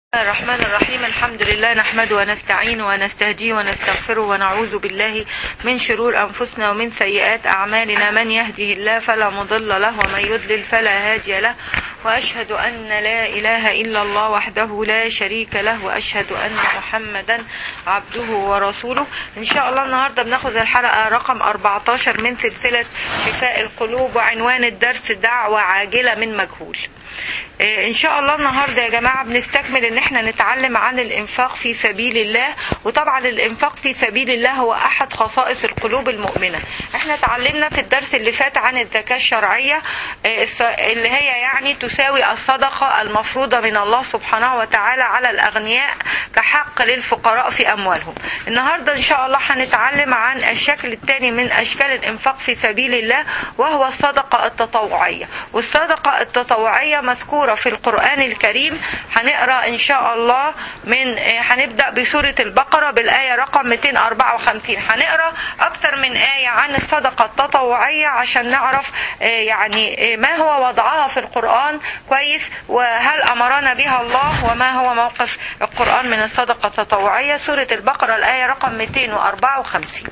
الرحمن الرحيم الحمد لله نحمده ونستعينه ونستهديه ونستغفره ونعوذ بالله من شرور أنفسنا ومن سيئات أعمالنا من يهده الله فلا مضل له ومن يضلل فلا هادي له وأشهد أن لا إله إلا الله وحده لا شريك له وأشهد أن محمدا عبده ورسوله إن شاء الله النهاردة بناخذ الحلقة رقم 14 من سلسلة شفاء القلوب وعنوان الدرس دعوة عاجلة من مجهول ان شاء الله النهارده يا جماعه بنستكمل ان احنا نتعلم عن الانفاق في سبيل الله وطبعا الانفاق في سبيل الله هو احد خصائص القلوب المؤمنه احنا اتعلمنا في الدرس اللي فات عن الزكاه الشرعيه اللي هي يعني تساوي الصدقه المفروضه من الله سبحانه وتعالى على الاغنياء كحق للفقراء في اموالهم النهارده ان شاء الله هنتعلم عن الشكل الثاني من اشكال الانفاق في سبيل الله وهو الصدقه التطوعيه والصدقه التطوعيه مذكوره في القرآن الكريم هنقرا إن شاء الله من هنبدأ بسورة البقرة بالآية رقم 254 هنقرا أكتر من آية عن الصدقة التطوعية عشان نعرف يعني ما هو وضعها في القرآن كويس وهل أمرنا بها الله وما هو موقف القرآن من الصدقة التطوعية سورة البقرة الآية رقم 254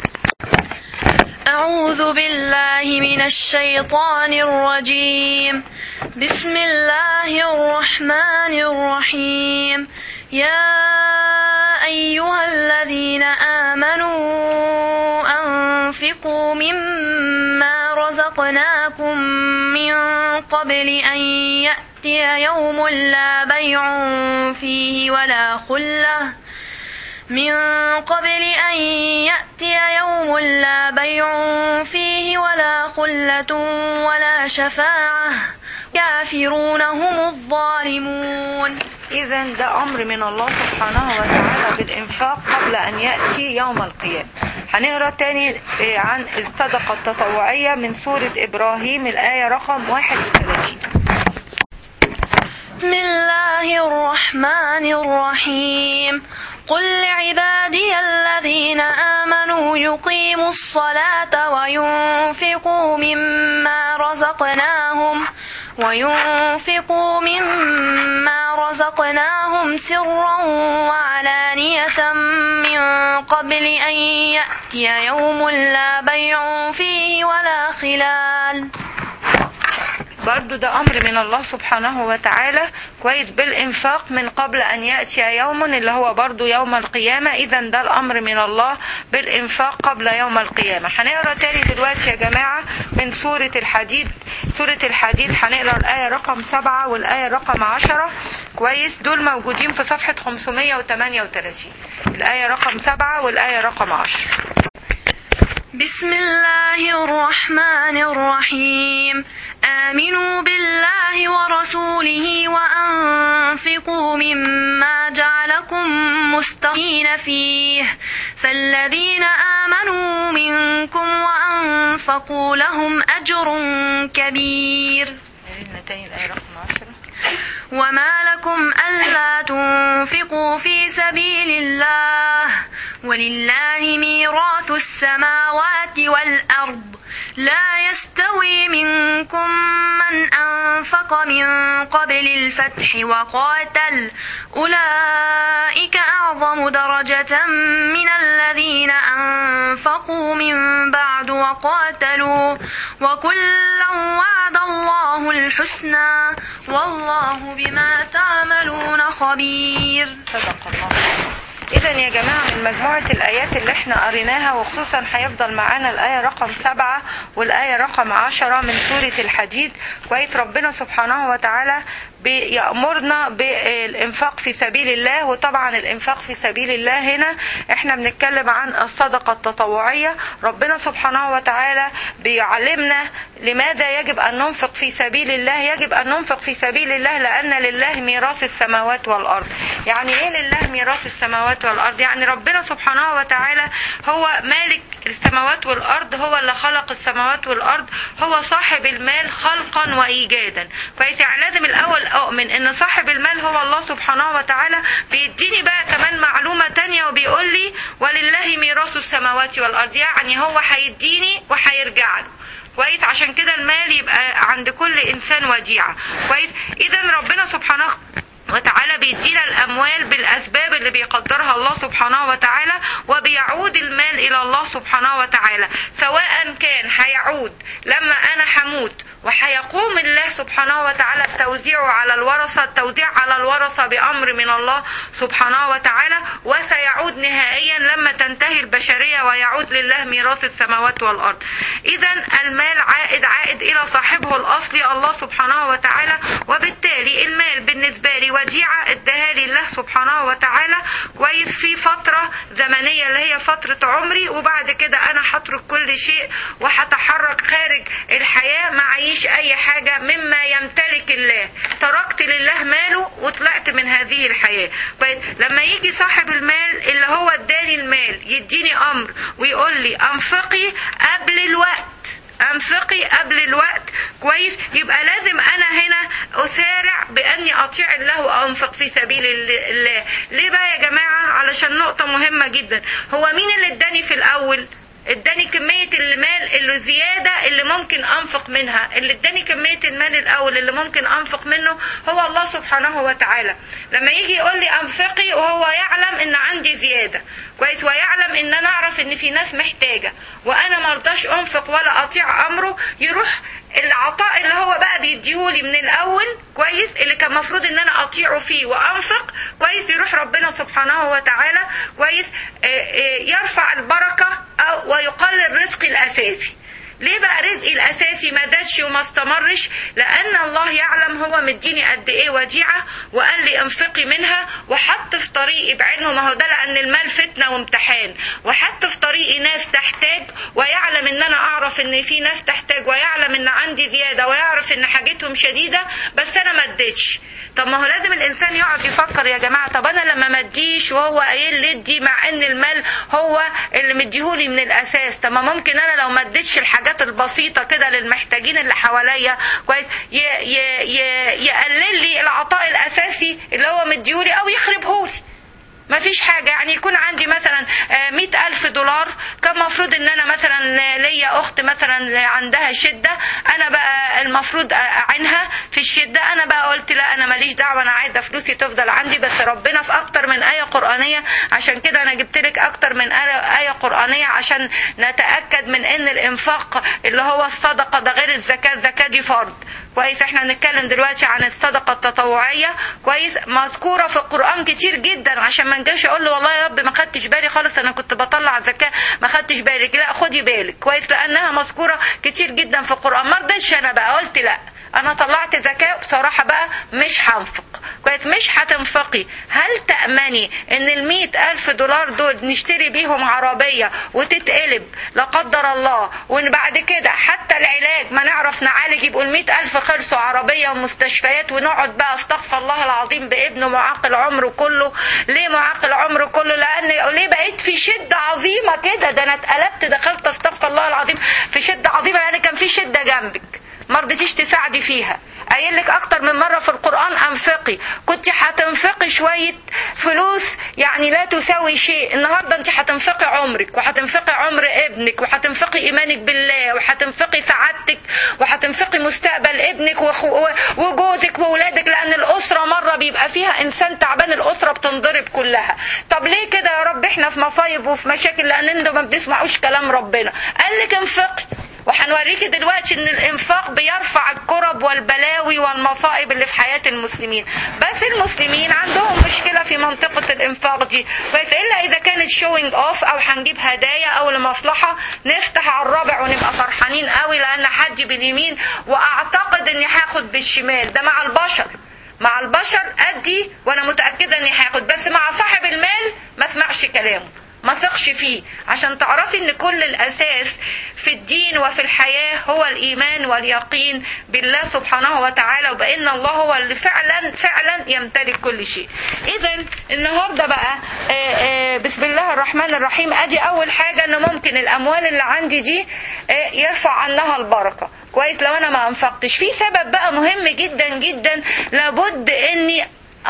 أعوذ بالله من الشيطان الرجيم بسم الله الرحمن الرحيم يا أيها الذين آمنوا أنفقوا مما رزقناكم من قبل أن يأتي يوم لا بيع فيه ولا خلة من قبل أن يأتي يوم لا بيع فيه ولا خلة ولا شفاعة كافرون هم الظالمون إذا ده أمر من الله سبحانه وتعالى بالإنفاق قبل أن يأتي يوم القيامة هنقرا تاني عن الصدقة التطوعية من سورة إبراهيم الآية رقم 31 بسم الله الرحمن الرحيم قل لعبادي الذين آمنوا يقيموا الصلاة وينفقوا مما رزقناهم وينفقوا مما رزقناهم سرا وعلانية من قبل أن يأتي يوم لا بيع فيه ولا خلال برضو ده أمر من الله سبحانه وتعالى كويس بالإنفاق من قبل أن يأتي يوم اللي هو برضو يوم القيامة إذا ده الأمر من الله بالإنفاق قبل يوم القيامة هنقرا تاني دلوقتي يا جماعة من سورة الحديد سورة الحديد هنقرا الآية رقم سبعة والآية رقم عشرة كويس دول موجودين في صفحة 538 الآية رقم سبعة والآية رقم عشرة بسم الله الرحمن الرحيم آمنوا بالله ورسوله وأنفقوا مما جعلكم مستقين فيه فالذين آمنوا منكم وأنفقوا لهم أجر كبير وما لكم ألا تنفقوا في سبيل الله ولله ميراث السماوات والأرض لا يستوي منكم من أنفق من قبل الفتح وقاتل أولئك أعظم درجة من الذين أنفقوا من بعد وقاتلوا وكلا وعد الله الحسنى والله بما تعملون خبير صدق الله إذا يا جماعة من مجموعة الآيات اللي احنا قريناها وخصوصا هيفضل معانا الآية رقم سبعة والآية رقم عشرة من سورة الحديد كويس ربنا سبحانه وتعالى بيأمرنا بالإنفاق في سبيل الله وطبعا الإنفاق في سبيل الله هنا احنا بنتكلم عن الصدقة التطوعية ربنا سبحانه وتعالى بيعلمنا لماذا يجب أن ننفق في سبيل الله يجب أن ننفق في سبيل الله لأن لله ميراث السماوات والأرض يعني إيه لله ميراث السماوات والأرض يعني ربنا سبحانه وتعالى هو مالك السماوات والأرض هو اللي خلق السماوات والأرض هو صاحب المال خلقا وإيجادا كويس يعني لازم الأول أؤمن إن صاحب المال هو الله سبحانه وتعالى بيديني بقى كمان معلومة تانية وبيقول لي ولله ميراث السماوات والأرض يعني هو هيديني وهيرجع له كويس عشان كده المال يبقى عند كل انسان وديعه كويس اذا ربنا سبحانه وتعالى بيدينا الاموال بالاسباب اللي بيقدرها الله سبحانه وتعالى وبيعود المال الى الله سبحانه وتعالى سواء كان هيعود لما انا هموت وهيقوم الله سبحانه وتعالى التوزيع على الورثة التوزيع على الورثة بأمر من الله سبحانه وتعالى وسيعود نهائيا لما تنتهي البشرية ويعود لله ميراث السماوات والأرض إذا المال عائد عائد إلى صاحبه الأصلي الله سبحانه وتعالى وبالتالي المال بالنسبة لي وديعة اداها لي الله سبحانه وتعالى كويس في فترة زمنية اللي هي فترة عمري وبعد كده أنا هترك كل شيء وهتحرك خارج الحياة معيش أي حاجة مما يمتلك الله تركت لله ماله وطلعت من هذه الحياة كويس لما يجي صاحب المال اللي هو اداني المال يديني أمر ويقول لي أنفقي قبل الوقت انفقي قبل الوقت كويس يبقى لازم انا هنا اسارع باني اطيع الله وانفق في سبيل الله ليه بقى يا جماعه علشان نقطه مهمه جدا هو مين اللي اداني في الاول اداني كمية المال اللي زيادة اللي ممكن انفق منها اللي اداني كمية المال الاول اللي ممكن انفق منه هو الله سبحانه وتعالى لما يجي يقول لي انفقي وهو يعلم ان عندي زيادة كويس ويعلم ان انا اعرف ان في ناس محتاجة وانا مرضاش انفق ولا اطيع امره يروح العطاء اللي هو بقى بيديهولي من الاول كويس اللي كان المفروض ان انا اطيعه فيه وانفق كويس يروح ربنا سبحانه وتعالى كويس يرفع البركه ويقلل رزقي الاساسي ليه بقى رزقي الاساسي ما زادش وما استمرش لان الله يعلم هو مديني قد ايه وديعه وقال لي انفقي منها وحط في طريقي بعلمه ما هو ده لان المال فتنه وامتحان وحط في طريقي ناس تحتاج ويعلم ان انا اعرف ان في ناس تحتاج ويعلم ان عندي زياده ويعرف ان حاجتهم شديده بس انا ما اديتش طب ما هو لازم الانسان يقعد يفكر يا جماعه طب انا لما ما اديش وهو قايل لي ادي مع ان المال هو اللي مديهولي من الاساس طب ما ممكن انا لو ما اديتش الحاجات البسيطه كده للمحتاجين اللي حواليا كويس يقلل لي العطاء الاساسي اللي هو مديهولي او يخربهولي ما فيش حاجة يعني يكون عندي مثلا مئة ألف دولار كان مفروض ان انا مثلا ليا اخت مثلا عندها شدة انا بقى المفروض اعينها في الشدة انا بقى قلت لا انا ماليش دعوة انا عايزة فلوسي تفضل عندي بس ربنا في اكتر من آية قرآنية عشان كده انا جبت لك اكتر من آية قرآنية عشان نتأكد من ان الانفاق اللي هو الصدقة ده غير الزكاة الزكاة دي فرض كويس احنا هنتكلم دلوقتي عن الصدقة التطوعية كويس مذكورة في القرآن كتير جدا عشان ما نجيش اقول له والله يا رب ما خدتش بالي خالص انا كنت بطلع زكاة ما خدتش بالك لا خدي بالك كويس لانها مذكورة كتير جدا في القرآن ما رضيتش انا بقى قلت لا انا طلعت زكاة بصراحة بقى مش هنفق كويس مش هتنفقي هل تأمني ان المية الف دولار دول نشتري بيهم عربية وتتقلب لا قدر الله وان بعد كده حتى العلاج ما نعرف نعالج يبقوا المية الف خلصوا عربية ومستشفيات ونقعد بقى استغفر الله العظيم بابنه معاقل عمره كله ليه معاقل عمره كله لان ليه بقيت في شدة عظيمة كده ده انا اتقلبت دخلت استغفر الله العظيم في شدة عظيمة لان كان في شدة جنبك ما رضيتيش تساعدي فيها قايل لك اكتر من مره في القران انفقي كنت هتنفقي شويه فلوس يعني لا تساوي شيء النهارده انت هتنفقي عمرك وهتنفقي عمر ابنك وهتنفقي ايمانك بالله وهتنفقي سعادتك وهتنفقي مستقبل ابنك وجوزك واولادك لان الاسره مره بيبقى فيها انسان تعبان الاسره بتنضرب كلها طب ليه كده يا رب احنا في مصايب وفي مشاكل لان انتوا ما بتسمعوش كلام ربنا قال لك انفقي وهنوريكي دلوقتي ان الانفاق بيرفع الكرب والبلاوي والمصائب اللي في حياة المسلمين بس المسلمين عندهم مشكلة في منطقة الانفاق دي بس الا اذا كانت شوينج اوف او هنجيب هدايا او لمصلحة نفتح على الرابع ونبقى فرحانين قوي لان حد باليمين واعتقد اني هاخد بالشمال ده مع البشر مع البشر ادي وانا متأكدة اني هاخد بس مع صاحب المال ما اسمعش كلامه ما ثقش فيه عشان تعرفي ان كل الاساس في الدين وفي الحياة هو الايمان واليقين بالله سبحانه وتعالى وبان الله هو اللي فعلا فعلا يمتلك كل شيء اذا النهاردة بقى آآ آآ بسم الله الرحمن الرحيم ادي اول حاجة ان ممكن الاموال اللي عندي دي يرفع عنها البركة كويس لو انا ما انفقتش في سبب بقى مهم جدا جدا لابد اني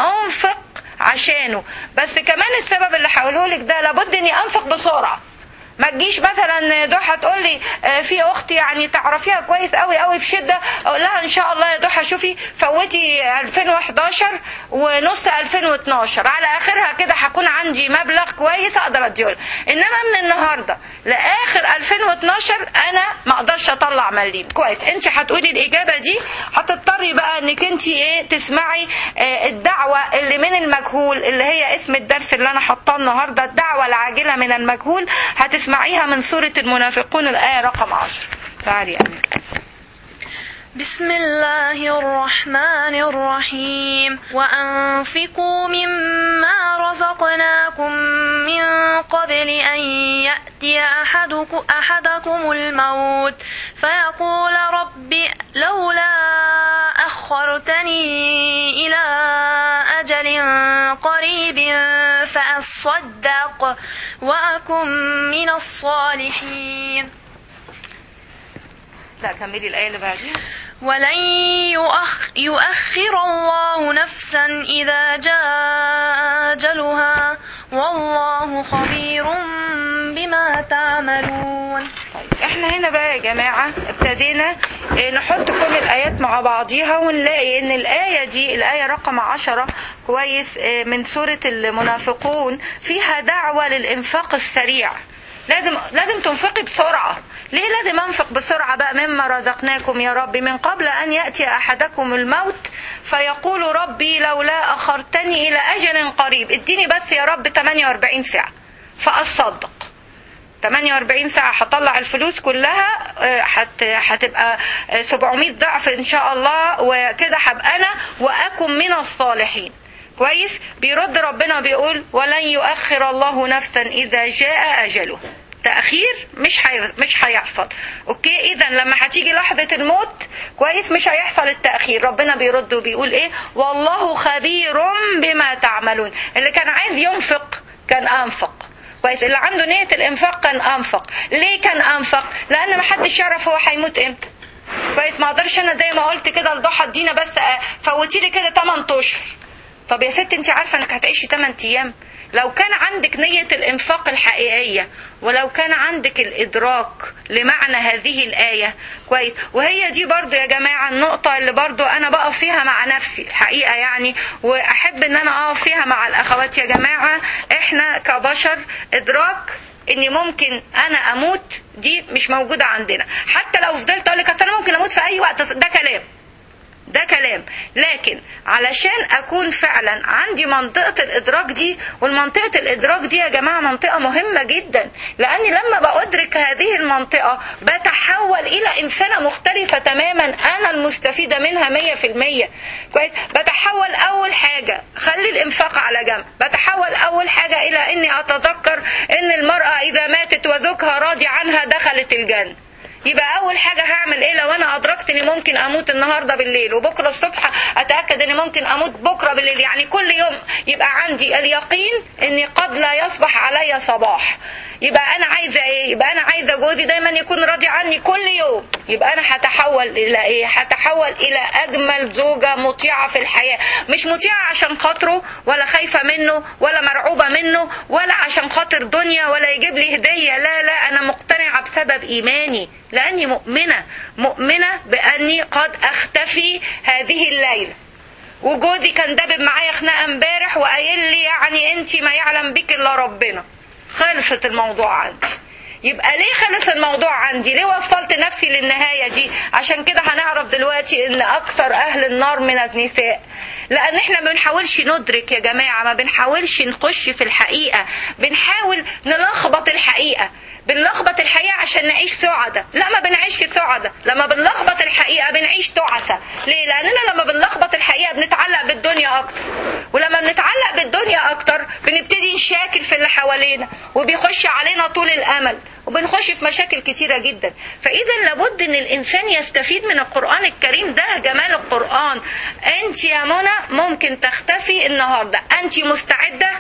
انفق عشانه بس كمان السبب اللي هقوله لك ده لابد اني انفق بسرعه ما تجيش مثلا ضحى تقول لي آه، في اختي يعني تعرفيها كويس قوي قوي في شده اقول لها ان شاء الله يا ضحى شوفي فوتي 2011 ونص 2012 على اخرها كده هكون عندي مبلغ كويس اقدر اديه انما من النهارده لاخر 2012 انا ما اقدرش اطلع مليم كويس انت هتقولي الاجابه دي هتضطري بقى انك انت ايه تسمعي آه، الدعوه اللي من المجهول اللي هي اسم الدرس اللي انا حاطاه النهارده الدعوه العاجله من المجهول هتسمعيها من سوره المنافقون الايه رقم 10 تعالي يا أمير. بسم الله الرحمن الرحيم وأنفقوا مما رزقناكم من قبل أن يأتي أحدكم, أحدكم الموت فيقول رب لولا أخرتني إلى أجل قريب فأصدق وأكن من الصالحين لا كملي الايه اللي بعديها ولن يؤخ يؤخر الله نفسا إذا جاء أجلها والله خبير بما تعملون طيب احنا هنا بقى يا جماعة ابتدينا اه، نحط كل الآيات مع بعضيها ونلاقي ان الآية دي الآية رقم عشرة كويس اه، من سورة المنافقون فيها دعوة للإنفاق السريع لازم لازم تنفقي بسرعة ليه لازم انفق بسرعة بقى مما رزقناكم يا رب من قبل أن يأتي أحدكم الموت فيقول ربي لولا أخرتني إلى أجل قريب اديني بس يا رب 48 ساعة فأصدق 48 ساعة هطلع الفلوس كلها آه، هت- هتبقى آه، 700 ضعف إن شاء الله وكده هبقى أنا وأكن من الصالحين كويس بيرد ربنا بيقول ولن يؤخر الله نفسا إذا جاء أجله تأخير مش هي... مش هيحصل اوكي اذا لما هتيجي لحظة الموت كويس مش هيحصل التأخير ربنا بيرد وبيقول ايه والله خبير بما تعملون اللي كان عايز ينفق كان انفق كويس اللي عنده نية الانفاق كان انفق ليه كان انفق لان ما حدش يعرف هو هيموت امتى كويس ما اقدرش انا زي ما قلت كده لضحى ادينا بس آه، فوتي لي كده 8 اشهر طب يا ست انت عارفه انك هتعيشي 8 ايام لو كان عندك نية الإنفاق الحقيقية ولو كان عندك الإدراك لمعنى هذه الآية كويس وهي دي برضو يا جماعة النقطة اللي برضو أنا بقف فيها مع نفسي الحقيقة يعني وأحب إن أنا أقف فيها مع الأخوات يا جماعة إحنا كبشر إدراك إني ممكن أنا أموت دي مش موجودة عندنا حتى لو فضلت أقول لك أصل أنا ممكن أموت في أي وقت ده كلام ده كلام لكن علشان اكون فعلا عندي منطقة الادراك دي والمنطقة الادراك دي يا جماعة منطقة مهمة جدا لاني لما بادرك هذه المنطقة بتحول الى انسانة مختلفة تماما انا المستفيدة منها مية في المية كويس بتحول اول حاجة خلي الانفاق على جنب بتحول اول حاجة الى اني اتذكر ان المرأة اذا ماتت وزوجها راضي عنها دخلت الجنة يبقى اول حاجه هعمل ايه لو انا ادركت اني ممكن اموت النهارده بالليل وبكره الصبح اتاكد اني ممكن اموت بكره بالليل يعني كل يوم يبقى عندي اليقين اني قد لا يصبح علي صباح يبقى انا عايزه ايه يبقى انا عايزه جوزي دايما يكون راضي عني كل يوم يبقى انا هتحول الى ايه هتحول الى اجمل زوجه مطيعه في الحياه مش مطيعه عشان خاطره ولا خايفه منه ولا مرعوبه منه ولا عشان خاطر دنيا ولا يجيب لي هديه لا لا انا مقتنعه بسبب ايماني لاني مؤمنه مؤمنه باني قد اختفي هذه الليله وجوزي كان دابب معايا خناقه امبارح وقايل لي يعني انت ما يعلم بك الا ربنا خلصت الموضوع عندي يبقى ليه خلص الموضوع عندي ليه وصلت نفسي للنهايه دي عشان كده هنعرف دلوقتي ان اكثر اهل النار من النساء لان احنا ما بنحاولش ندرك يا جماعه ما بنحاولش نخش في الحقيقه بنحاول نلخبط الحقيقه بنلخبط الحقيقة عشان نعيش سعدة لا ما بنعيش سعدة لما بنلخبط الحقيقة بنعيش تعسة ليه لأننا لما بنلخبط الحقيقة بنتعلق بالدنيا أكتر ولما بنتعلق بالدنيا أكتر بنبتدي نشاكل في اللي حوالينا وبيخش علينا طول الأمل وبنخش في مشاكل كتيرة جدا فإذا لابد أن الإنسان يستفيد من القرآن الكريم ده جمال القرآن أنت يا منى ممكن تختفي النهاردة أنت مستعدة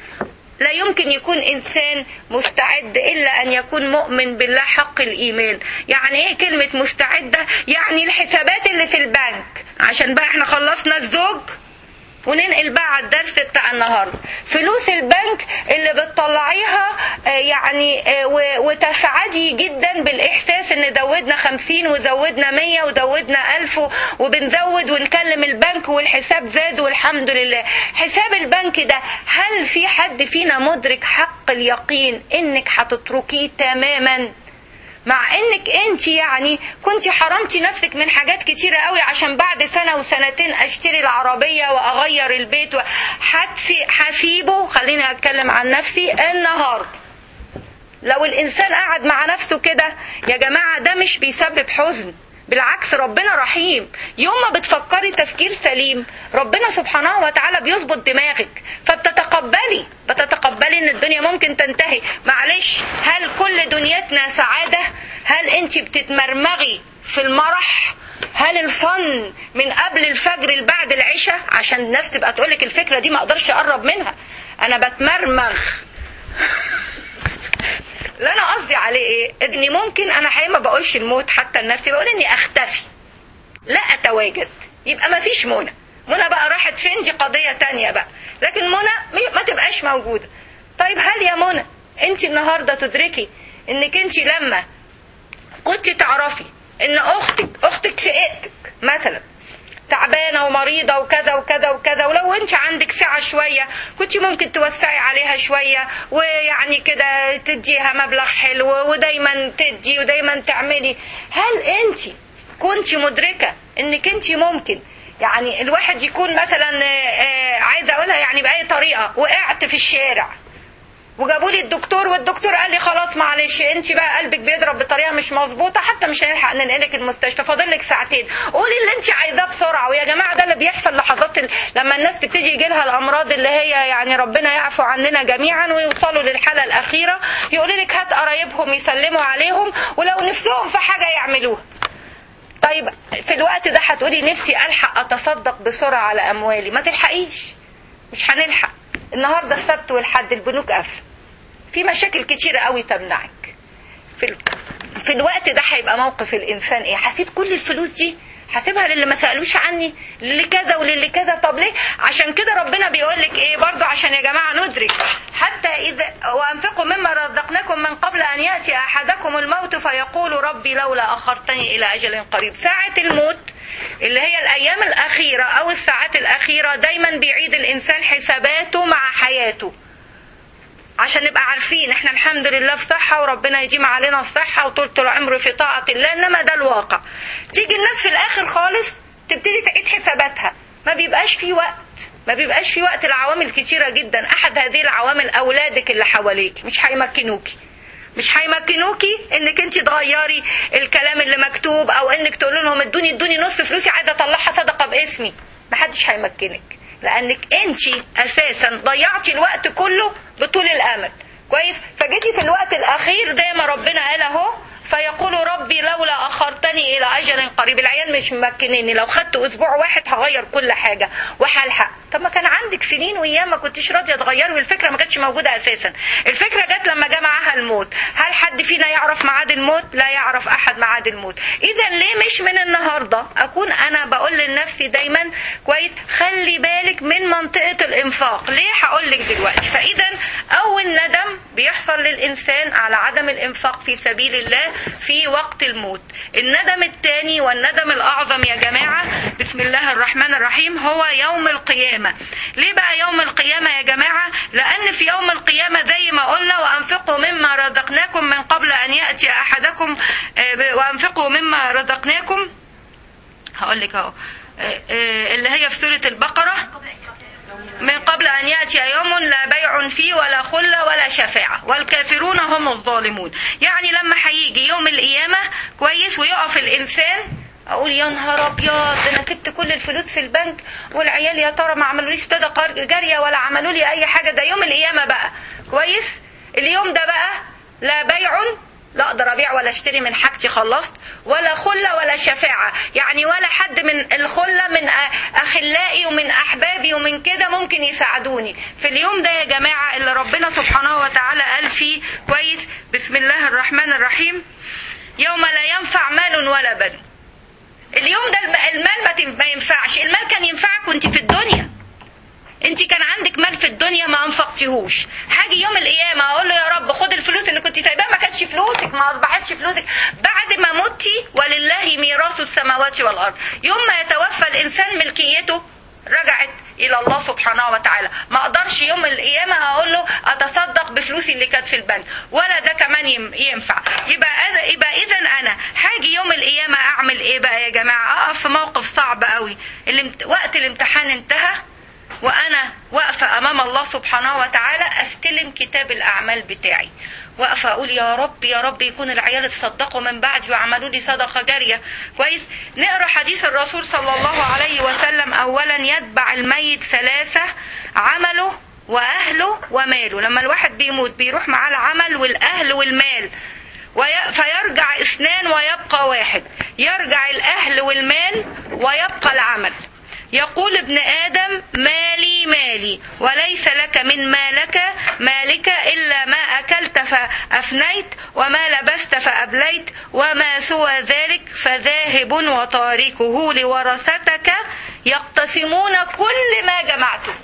لا يمكن يكون انسان مستعد الا ان يكون مؤمن بالله حق الايمان يعني ايه كلمه مستعده يعني الحسابات اللي في البنك عشان بقى احنا خلصنا الزوج وننقل بقى على الدرس بتاع النهارده فلوس البنك اللي بتطلعيها آه، يعني آه، و- وتسعدي جدا بالاحساس ان زودنا خمسين وزودنا مية وزودنا الف و- وبنزود ونكلم البنك والحساب زاد والحمد لله حساب البنك ده هل في حد فينا مدرك حق اليقين انك هتتركيه تماما مع انك انت يعني كنت حرمتي نفسك من حاجات كتيرة قوي عشان بعد سنة وسنتين اشتري العربية واغير البيت و- هتسي- هسيبه خليني اتكلم عن نفسي النهاردة لو الانسان قعد مع نفسه كده يا جماعة ده مش بيسبب حزن بالعكس ربنا رحيم يوم ما بتفكري تفكير سليم ربنا سبحانه وتعالى بيظبط دماغك فبتتقبلي بتتقبلي ان الدنيا ممكن تنتهي معلش هل كل دنيتنا سعادة هل انت بتتمرمغي في المرح هل الفن من قبل الفجر لبعد العشاء عشان الناس تبقى تقولك الفكرة دي ما اقدرش اقرب منها انا بتمرمغ اللي انا قصدي عليه ايه اني ممكن انا حقيقة ما بقولش الموت حتى لنفسي بقول اني اختفي لا اتواجد يبقى ما فيش منى منى بقى راحت فين دي قضية تانية بقى لكن منى ما تبقاش موجودة طيب هل يا منى انت النهاردة تدركي انك انت لما كنت تعرفي ان اختك اختك شقيقتك مثلا تعبانه ومريضه وكذا وكذا وكذا ولو انت عندك سعه شويه كنت ممكن توسعي عليها شويه ويعني كده تديها مبلغ حلو ودايما تدي ودايما تعملي هل انت كنت مدركه انك انت ممكن يعني الواحد يكون مثلا آه، آه، عايزه اقولها يعني باي طريقه وقعت في الشارع وجابوا لي الدكتور والدكتور قال لي خلاص معلش انت بقى قلبك بيضرب بطريقه مش مظبوطه حتى مش هنلحق ننقلك المستشفى فاضل لك ساعتين قولي اللي انت عايزاه بسرعه ويا جماعه ده اللي بيحصل لحظات ال... لما الناس تبتدي يجي لها الامراض اللي هي يعني ربنا يعفو عننا جميعا ويوصلوا للحاله الاخيره يقولوا لك هات قرايبهم يسلموا عليهم ولو نفسهم في حاجه يعملوها طيب في الوقت ده هتقولي نفسي الحق اتصدق بسرعه على اموالي ما تلحقيش مش هنلحق النهارده السبت والحد البنوك قافله في مشاكل كتيره قوي تمنعك في ال... في الوقت ده هيبقى موقف الانسان ايه هسيب كل الفلوس دي هسيبها للي ما سالوش عني للي كذا وللي كذا طب ليه عشان كده ربنا بيقول لك ايه برضو عشان يا جماعه ندرك حتى اذا وانفقوا مما رزقناكم من قبل ان ياتي احدكم الموت فيقول ربي لولا اخرتني الى اجل قريب ساعه الموت اللي هي الايام الاخيره او الساعات الاخيره دايما بيعيد الانسان حساباته مع حياته عشان نبقى عارفين احنا الحمد لله في صحة وربنا يديم علينا الصحة وطولة العمر في طاعة الله انما ده الواقع تيجي الناس في الاخر خالص تبتدي تعيد حساباتها ما بيبقاش في وقت ما بيبقاش في وقت العوامل كتيرة جدا احد هذه العوامل اولادك اللي حواليك مش هيمكنوكي مش هيمكنوكي انك انت تغيري الكلام اللي مكتوب او انك تقول لهم ادوني ادوني نص فلوسي عايزه اطلعها صدقه باسمي محدش هيمكنك لانك انت اساسا ضيعتي الوقت كله بطول الامل كويس فجيتي في الوقت الاخير زي ما ربنا قال اهو فيقول ربي لولا اخرتني الى اجل قريب العيال مش ممكنيني لو خدت اسبوع واحد هغير كل حاجه وهلحق طب ما كان عندك سنين وايام ما كنتش راضيه تغيري والفكره ما كانتش موجوده اساسا الفكره جت لما جه معاها الموت هل حد فينا يعرف ميعاد الموت لا يعرف احد ميعاد الموت اذا ليه مش من النهارده اكون انا بقول لنفسي دايما كويس خلي بالك من منطقه الانفاق ليه هقول لك دلوقتي فاذا اول ندم بيحصل للانسان على عدم الانفاق في سبيل الله في وقت الموت الندم الثاني والندم الاعظم يا جماعه بسم الله الرحمن الرحيم هو يوم القيامه ليه بقى يوم القيامه يا جماعه لان في يوم القيامه زي ما قلنا وانفقوا مما رزقناكم من قبل ان ياتي احدكم آه، وانفقوا مما رزقناكم هقول لك اهو آه، آه، اللي هي في سوره البقره من قبل أن يأتي يوم لا بيع فيه ولا خلة ولا شفاعة والكافرون هم الظالمون يعني لما هيجي يوم القيامة كويس ويقف الإنسان أقول يا نهار أبيض ده أنا سبت كل الفلوس في البنك والعيال يا ترى ما عملوليش صدقة جارية ولا عملوا لي أي حاجة ده يوم القيامة بقى كويس اليوم ده بقى لا بيع لا اقدر ابيع ولا اشتري من حاجتي خلصت ولا خله ولا شفاعه يعني ولا حد من الخله من اخلائي ومن احبابي ومن كده ممكن يساعدوني في اليوم ده يا جماعه اللي ربنا سبحانه وتعالى قال فيه كويس بسم الله الرحمن الرحيم يوم لا ينفع مال ولا بنون اليوم ده المال ما تن- ما ينفعش المال كان ينفعك وانت في الدنيا انت كان عندك مال في الدنيا ما انفقتيهوش هاجي يوم القيامه اقول له يا رب خد الفلوس اللي كنت سايباها ما كانتش فلوسك ما اصبحتش فلوسك بعد ما متي ولله ميراث السماوات والارض يوم ما يتوفى الانسان ملكيته رجعت الى الله سبحانه وتعالى ما اقدرش يوم القيامه اقول له اتصدق بفلوسي اللي كانت في البنك ولا ده كمان يم- ينفع يبقى أنا يبقى اذا انا هاجي يوم القيامه اعمل ايه بقى يا جماعه اقف في موقف صعب قوي الامت... وقت الامتحان انتهى وانا واقفه امام الله سبحانه وتعالى استلم كتاب الاعمال بتاعي واقفه اقول يا رب يا رب يكون العيال اتصدقوا من بعدي وعملوا لي صدقه جاريه كويس نقرا حديث الرسول صلى الله عليه وسلم اولا يتبع الميت ثلاثه عمله واهله وماله لما الواحد بيموت بيروح معاه العمل والاهل والمال وي- فيرجع اثنان ويبقى واحد يرجع الاهل والمال ويبقى العمل يقول ابن آدم مالي مالي وليس لك من مالك مالك إلا ما أكلت فأفنيت وما لبست فأبليت وما سوى ذلك فذاهب وتاركه لورثتك يقتسمون كل ما جمعته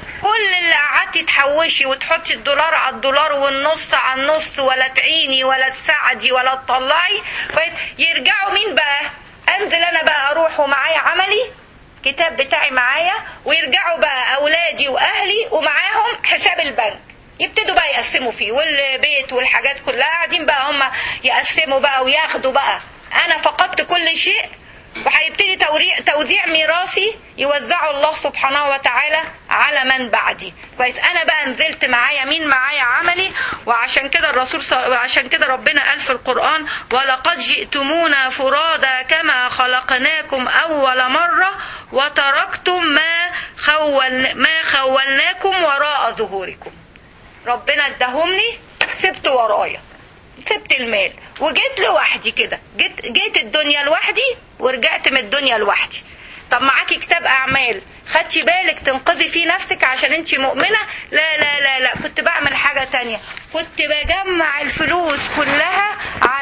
كل اللي قعدتي تحوشي وتحطي الدولار على الدولار والنص على النص ولا تعيني ولا تساعدي ولا تطلعي كويس؟ يرجعوا مين بقى انزل انا بقى اروح ومعايا عملي كتاب بتاعي معايا ويرجعوا بقى اولادي واهلي ومعاهم حساب البنك يبتدوا بقى يقسموا فيه والبيت والحاجات كلها قاعدين بقى هم يقسموا بقى وياخدوا بقى انا فقدت كل شيء وهيبتدي توريع توزيع ميراثي يوزعه الله سبحانه وتعالى على من بعدي كويس انا بقى نزلت معايا مين معايا عملي وعشان كده الرسول ص... عشان كده ربنا قال في القرآن ولقد جئتمونا فرادا كما خلقناكم اول مرة وتركتم ما خول ما خولناكم وراء ظهوركم ربنا اداهم لي سبت ورايا سبت المال وجيت لوحدي كده جيت جيت الدنيا لوحدي ورجعت من الدنيا لوحدي طب معاكي كتاب اعمال خدتي بالك تنقذي فيه نفسك عشان انت مؤمنه لا لا لا لا كنت بعمل حاجه تانية كنت بجمع الفلوس كلها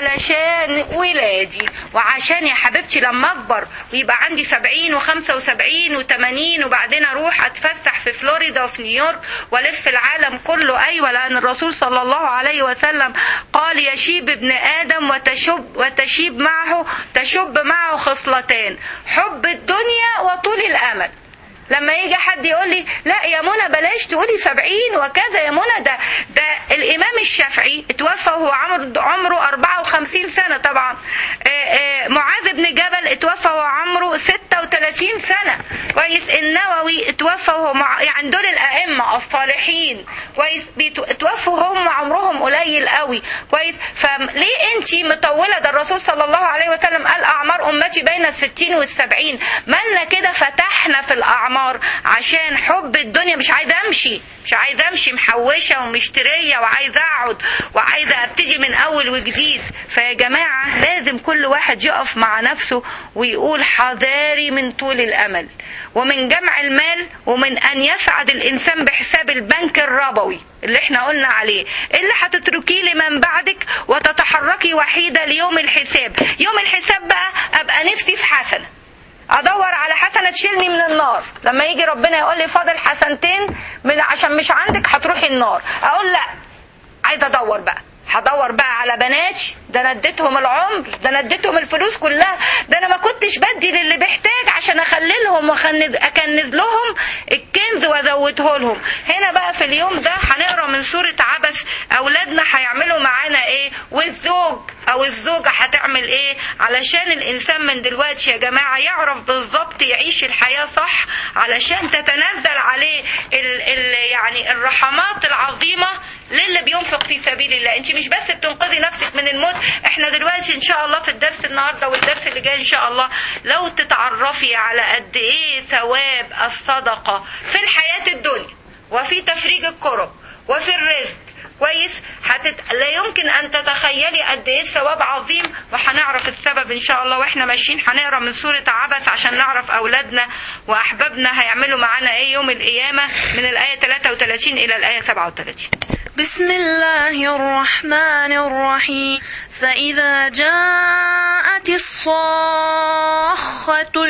علشان ولادي وعشان يا حبيبتي لما اكبر ويبقى عندي سبعين وخمسة وسبعين وتمانين وبعدين اروح اتفسح في فلوريدا وفي نيويورك والف العالم كله ايوه لان الرسول صلى الله عليه وسلم قال يشيب ابن ادم وتشب وتشيب معه تشب معه خصلتان حب الدنيا وطول الامل لما يجي حد يقول لي لا يا منى بلاش تقولي سبعين وكذا يا منى ده ده الامام الشافعي اتوفى وهو عمره عمره 54 سنه طبعا آه، آه، معاذ بن جبل اتوفى وهو عمره 36 سنه كويس النووي اتوفى وهو مع يعني دول الائمه الصالحين كويس بيتو- اتوفوا هم عمرهم قليل قوي كويس فليه انت مطوله ده الرسول صلى الله عليه وسلم قال اعمار امتي بين الستين والسبعين مالنا كده فتحنا في الاعمار عشان حب الدنيا مش عايزه امشي مش عايزه امشي محوشه ومشتريه وعايزه اقعد وعايزه ابتدي من اول وجديد فيا جماعه لازم كل واحد يقف مع نفسه ويقول حذاري من طول الامل ومن جمع المال ومن ان يسعد الانسان بحساب البنك الربوي اللي احنا قلنا عليه اللي هتتركيه لمن بعدك وتتحركي وحيده ليوم الحساب يوم الحساب بقى ابقى نفسي في حسنه ادور على حسنه تشيلني من النار لما يجي ربنا يقول لي فاضل حسنتين من عشان مش عندك هتروحي النار اقول لا عايزه ادور بقى هدور بقى على بنات ده انا اديتهم العمر ده انا اديتهم الفلوس كلها ده انا ما كنتش بدي للي بيحتاج عشان اخللهم واكنز اكنز لهم الكنز وازوده لهم هنا بقى في اليوم ده هنقرا من سوره عبس اولادنا هيعملوا معانا ايه والزوج او الزوجه هتعمل ايه علشان الانسان من دلوقتي يا جماعه يعرف بالظبط يعيش الحياه صح علشان تتنزل عليه ال ال يعني الرحمات العظيمه للي بينفق في سبيل الله انت مش بس بتنقذي نفسك من الموت احنا دلوقتي ان شاء الله في الدرس النهارده والدرس اللي جاي ان شاء الله لو تتعرفي على قد ايه ثواب الصدقه في الحياه الدنيا وفي تفريج الكرب وفي الرزق كويس هتت... لا يمكن ان تتخيلي قد ايه الثواب عظيم وهنعرف السبب ان شاء الله واحنا ماشيين هنقرا من سوره عبس عشان نعرف اولادنا واحبابنا هيعملوا معانا ايه يوم القيامه من الايه 33 الى الايه 37 بسم الله الرحمن الرحيم فإذا جاءت الصاخة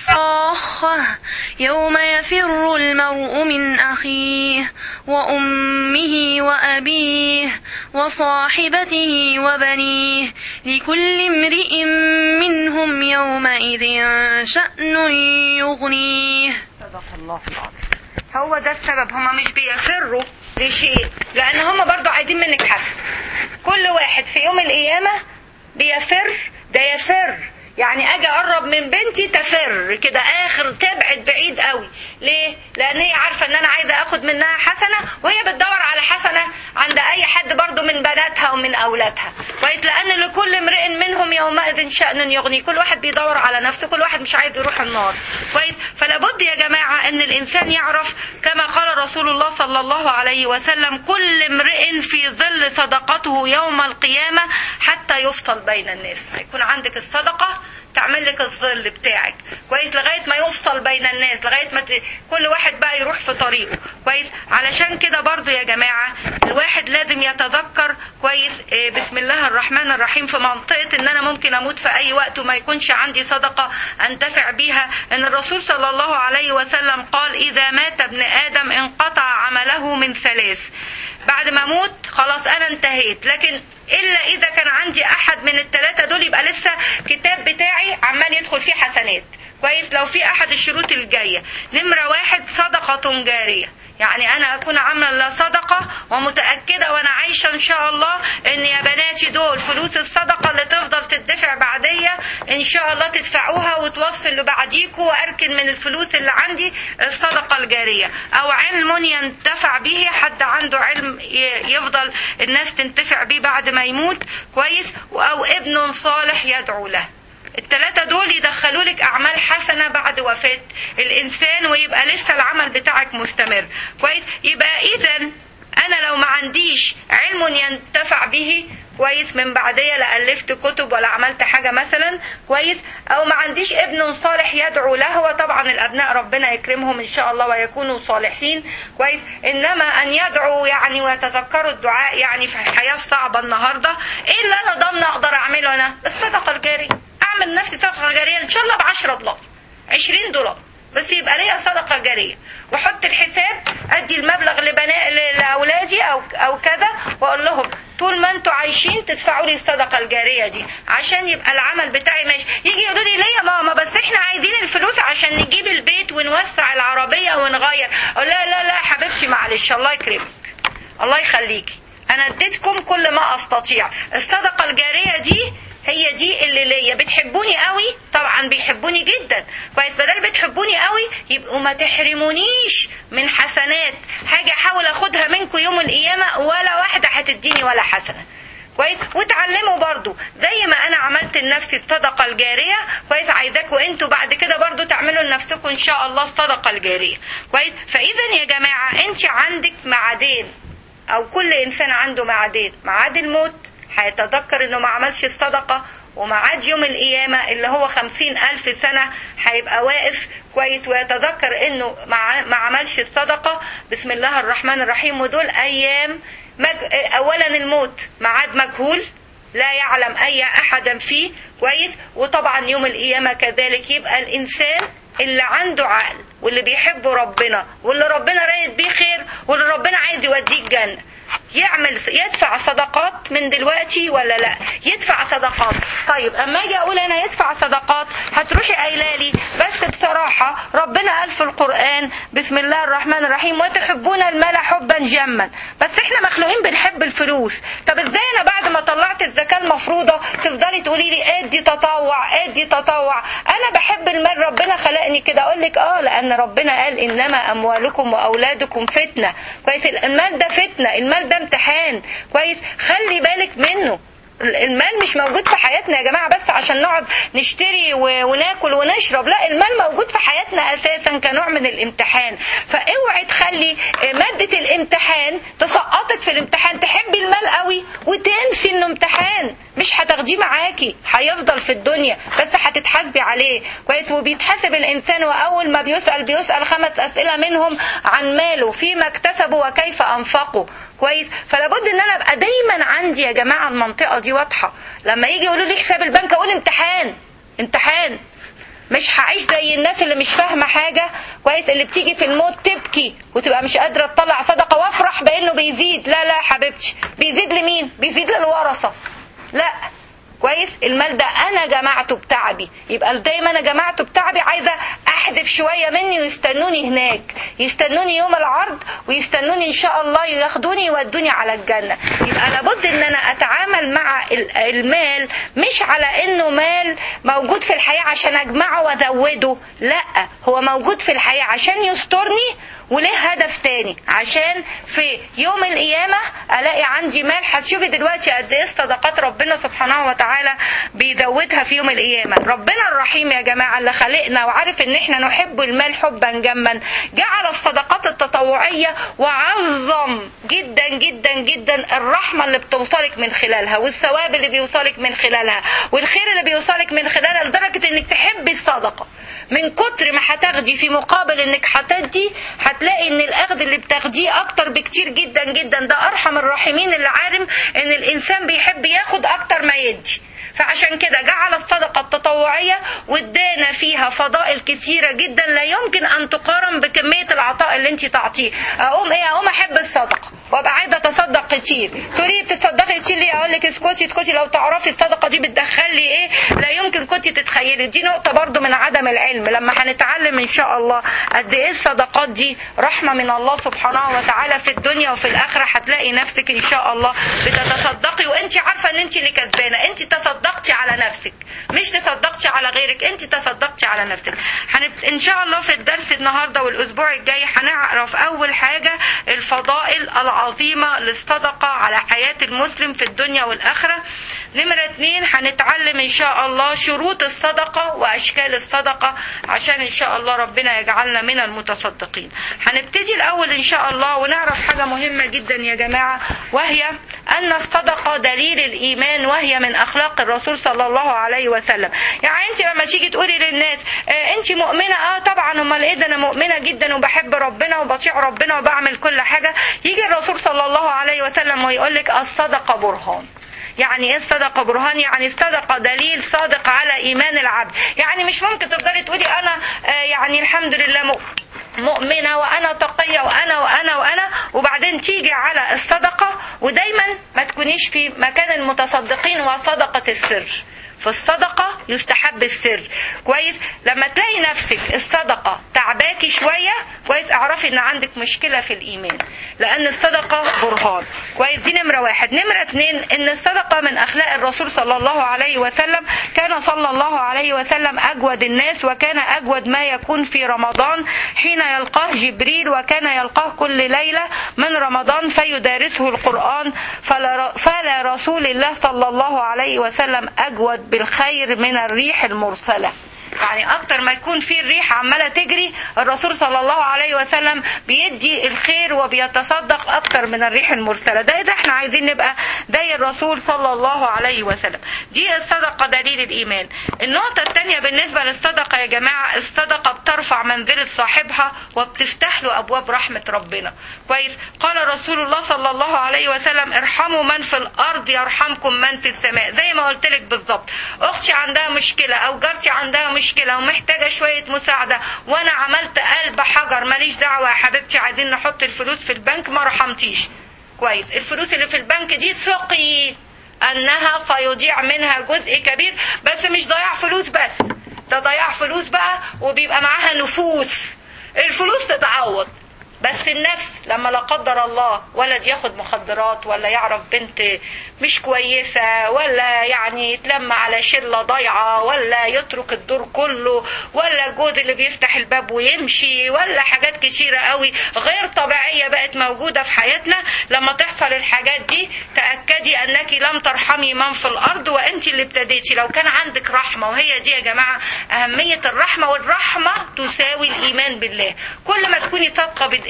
صاخة يوم يفر المرء من أخيه وأمه وأبيه وصاحبته وبنيه لكل امرئ منهم يومئذ شأن يغنيه صدق الله العظيم هو ده السبب هما مش بيفروا لشيء لان هما برضو عايزين منك حسن كل واحد في يوم القيامة بيفر ده يفر يعني اجي اقرب من بنتي تفر كده اخر تبعد بعيد قوي ليه لان هي عارفه ان انا عايزه اخد منها حسنه وهي بتدور على حسنه عند اي حد برضو من بناتها ومن اولادها كويس لان لكل امرئ منهم يومئذ شان يغني كل واحد بيدور على نفسه كل واحد مش عايز يروح النار كويس فلا بد يا جماعه ان الانسان يعرف كما قال رسول الله صلى الله عليه وسلم كل امرئ في ظل صدقته يوم القيامه حتى يفصل بين الناس هيكون عندك الصدقه تعمل لك الظل بتاعك كويس لغايه ما يفصل بين الناس لغايه ما ت... كل واحد بقى يروح في طريقه كويس علشان كده برضو يا جماعه الواحد لازم يتذكر كويس إيه، بسم الله الرحمن الرحيم في منطقه ان انا ممكن اموت في اي وقت وما يكونش عندي صدقه انتفع بيها ان الرسول صلى الله عليه وسلم قال اذا مات ابن ادم انقطع عمله من ثلاث بعد ما اموت خلاص انا انتهيت لكن الا اذا كان عندي احد من الثلاثه دول يبقى لسه كتاب بتاعي عمال يدخل فيه حسنات كويس لو في احد الشروط الجايه نمره واحد صدقه جاريه يعني انا اكون عامله صدقه ومتاكده وانا عايشه ان شاء الله ان يا بناتي دول فلوس الصدقه اللي تفضل تدفع بعديه ان شاء الله تدفعوها وتوصل لبعديكوا واركن من الفلوس اللي عندي الصدقه الجاريه او علم ينتفع به حد عنده علم ي- يفضل الناس تنتفع بيه بعد ما يموت كويس او ابن صالح يدعو له التلاتة دول يدخلوا لك أعمال حسنة بعد وفاة الإنسان ويبقى لسه العمل بتاعك مستمر كويس يبقى إذا أنا لو ما عنديش علم ينتفع به كويس من بعدية لا ألفت كتب ولا عملت حاجة مثلا كويس أو ما عنديش ابن صالح يدعو له وطبعا الأبناء ربنا يكرمهم إن شاء الله ويكونوا صالحين كويس إنما أن يدعوا يعني ويتذكروا الدعاء يعني في الحياة الصعبة النهاردة إيه اللي أنا ضامنة أقدر أعمله أنا الصدقة الجارية اعمل نفسي صدقه جاريه ان شاء الله ب 10 دولار 20 دولار بس يبقى ليا صدقه جاريه واحط الحساب ادي المبلغ لبناء لاولادي او او كذا واقول لهم طول ما انتوا عايشين تدفعوا لي الصدقه الجاريه دي عشان يبقى العمل بتاعي ماشي يجي يقولوا لي ليه يا ماما بس احنا عايزين الفلوس عشان نجيب البيت ونوسع العربيه ونغير اقول لا لا لا حبيبتي معلش الله يكرمك الله يخليكي انا اديتكم كل ما استطيع الصدقه الجاريه دي هي دي اللي ليا بتحبوني قوي طبعا بيحبوني جدا كويس بدل بتحبوني قوي يبقوا ما تحرمونيش من حسنات حاجه احاول اخدها منكم يوم القيامه ولا واحده هتديني ولا حسنه كويس وتعلموا برضو زي ما انا عملت لنفسي الصدقه الجاريه كويس عايزاكم انتوا بعد كده برضو تعملوا لنفسكم ان شاء الله الصدقه الجاريه كويس فاذا يا جماعه انت عندك معادين او كل انسان عنده معادين معاد الموت هيتذكر انه ما عملش الصدقة ومعاد يوم القيامة اللي هو خمسين ألف سنة هيبقى واقف كويس ويتذكر انه ما عملش الصدقة بسم الله الرحمن الرحيم ودول أيام مج... أولا الموت معاد مجهول لا يعلم أي أحدا فيه كويس وطبعا يوم القيامة كذلك يبقى الإنسان اللي عنده عقل واللي بيحب ربنا واللي ربنا رايد بيه خير واللي ربنا عايز يوديه الجنة يعمل يدفع صدقات من دلوقتي ولا لا يدفع صدقات طيب اما اجي اقول انا يدفع صدقات هتروحي قايله لي بس بصراحه ربنا قال في القران بسم الله الرحمن الرحيم وتحبون المال حبا جما بس احنا مخلوقين بنحب الفلوس طب ازاي انا بعد ما طلعت الزكاه المفروضه تفضلي تقولي لي ادي تطوع ادي تطوع انا بحب المال ربنا خلقني كده اقول لك اه لان ربنا قال انما اموالكم واولادكم فتنه كويس المال ده فتنه المال ده امتحان كويس خلي بالك منه المال مش موجود في حياتنا يا جماعة بس عشان نقعد نشتري وناكل ونشرب لا المال موجود في حياتنا أساسا كنوع من الامتحان فاوعي تخلي مادة الامتحان تسقطك في الامتحان تحبي المال قوي وتنسي انه امتحان مش هتاخديه معاكي هيفضل في الدنيا بس هتتحاسبي عليه كويس وبيتحاسب الانسان واول ما بيسال بيسال خمس اسئله منهم عن ماله فيما اكتسبه وكيف انفقه كويس فلابد ان انا ابقى دايما عندي يا جماعه المنطقه دي واضحه لما يجي يقولوا لي حساب البنك اقول امتحان امتحان مش هعيش زي الناس اللي مش فاهمه حاجه كويس اللي بتيجي في الموت تبكي وتبقى مش قادره تطلع صدقه وافرح بانه بيزيد لا لا حبيبتي بيزيد لمين بيزيد للورثه لا كويس المال ده انا جمعته بتعبي يبقى دايما انا جمعته بتعبي عايزه احذف شويه مني ويستنوني هناك يستنوني يوم العرض ويستنوني ان شاء الله ياخدوني يودوني على الجنه يبقى لابد ان انا اتعامل مع المال مش على انه مال موجود في الحياه عشان اجمعه وازوده لا هو موجود في الحياه عشان يسترني وله هدف تاني عشان في يوم القيامة ألاقي عندي مال هتشوفي دلوقتي قد إيه صدقات ربنا سبحانه وتعالى بيزودها في يوم القيامة ربنا الرحيم يا جماعة اللي خلقنا وعارف إن إحنا نحب المال حبا جما جعل الصدقات التطوعية وعظم جدا جدا جدا الرحمة اللي بتوصلك من خلالها والثواب اللي بيوصلك من خلالها والخير اللي بيوصلك من خلالها لدرجة إنك تحبي الصدقة من كتر ما هتاخدي في مقابل انك هتدي هتلاقي ان الاخذ اللي بتاخديه اكتر بكتير جدا جدا ده ارحم الراحمين اللي عارم ان الانسان بيحب ياخد اكتر ما يدي فعشان كده جعل الصدقة التطوعية وادانا فيها فضائل كثيرة جدا لا يمكن ان تقارن بكمية العطاء اللي انت تعطيه اقوم ايه اقوم احب الصدقة وابقى عايزه اتصدق كتير تقولي بتصدقي كتير ليه اقول لك اسكتي اسكتي لو تعرفي الصدقه دي بتدخل لي ايه لا يمكن كنت تتخيلي دي نقطه برضو من عدم العلم لما هنتعلم ان شاء الله قد ايه الصدقات دي رحمه من الله سبحانه وتعالى في الدنيا وفي الاخره هتلاقي نفسك ان شاء الله بتتصدقي وانت عارفه ان انت اللي كسبانه انت تصدقتي على نفسك مش تصدقتي على غيرك انت تصدقتي على نفسك هنبت... ان شاء الله في الدرس النهارده والاسبوع الجاي هنعرف اول حاجه الفضائل العظيمه للصدقه على حياه المسلم في الدنيا والاخره نمرة اتنين هنتعلم ان شاء الله شروط الصدقة واشكال الصدقة عشان ان شاء الله ربنا يجعلنا من المتصدقين هنبتدي الاول ان شاء الله ونعرف حاجة مهمة جدا يا جماعة وهي ان الصدقة دليل الايمان وهي من اخلاق الرسول صلى الله عليه وسلم يعني انت لما تيجي تقولي للناس اه انت مؤمنة اه طبعا امال ايه ده انا مؤمنة جدا وبحب ربنا وبطيع ربنا وبعمل كل حاجة يجي الرسول صلى الله عليه وسلم ويقول لك الصدقة برهان يعني ايه الصدقه برهان يعني الصدقه دليل صادق على ايمان العبد يعني مش ممكن تفضلي تقولي انا آه يعني الحمد لله مؤمنه وانا تقيه وانا وانا وانا وبعدين تيجي على الصدقه ودايما ما تكونيش في مكان المتصدقين وصدقه السر في الصدقة يستحب السر كويس لما تلاقي نفسك الصدقة تعباكي شوية كويس اعرفي ان عندك مشكلة في الايمان لان الصدقة برهان كويس دي نمرة واحد نمرة اتنين ان الصدقة من اخلاق الرسول صلى الله عليه وسلم كان صلى الله عليه وسلم اجود الناس وكان اجود ما يكون في رمضان حين يلقاه جبريل وكان يلقاه كل ليلة من رمضان فيدارسه القرآن فلا, فلا رسول الله صلى الله عليه وسلم اجود بالخير من الريح المرسله يعني اكتر ما يكون في الريح عماله تجري الرسول صلى الله عليه وسلم بيدي الخير وبيتصدق اكتر من الريح المرسله ده ده احنا عايزين نبقى زي الرسول صلى الله عليه وسلم دي الصدقه دليل الايمان النقطه الثانيه بالنسبه للصدقه يا جماعه الصدقه بترفع منزله صاحبها وبتفتح له ابواب رحمه ربنا كويس قال رسول الله صلى الله عليه وسلم ارحموا من في الارض يرحمكم من في السماء زي ما قلت لك بالظبط اختي عندها مشكله او جارتي عندها مشكله مشكلة ومحتاجة شوية مساعدة وأنا عملت قلب حجر ماليش دعوة يا حبيبتي عايزين نحط الفلوس في البنك ما رحمتيش كويس الفلوس اللي في البنك دي ثقي أنها سيضيع منها جزء كبير بس مش ضياع فلوس بس ده ضياع فلوس بقى وبيبقى معاها نفوس الفلوس تتعوض بس النفس لما لا قدر الله ولد ياخد مخدرات ولا يعرف بنت مش كويسة ولا يعني يتلم على شلة ضيعة ولا يترك الدور كله ولا الجوز اللي بيفتح الباب ويمشي ولا حاجات كتيرة قوي غير طبيعية بقت موجودة في حياتنا لما تحصل الحاجات دي تأكدي أنك لم ترحمي من في الأرض وأنت اللي ابتديتي لو كان عندك رحمة وهي دي يا جماعة أهمية الرحمة والرحمة تساوي الإيمان بالله كل ما تكوني صادقة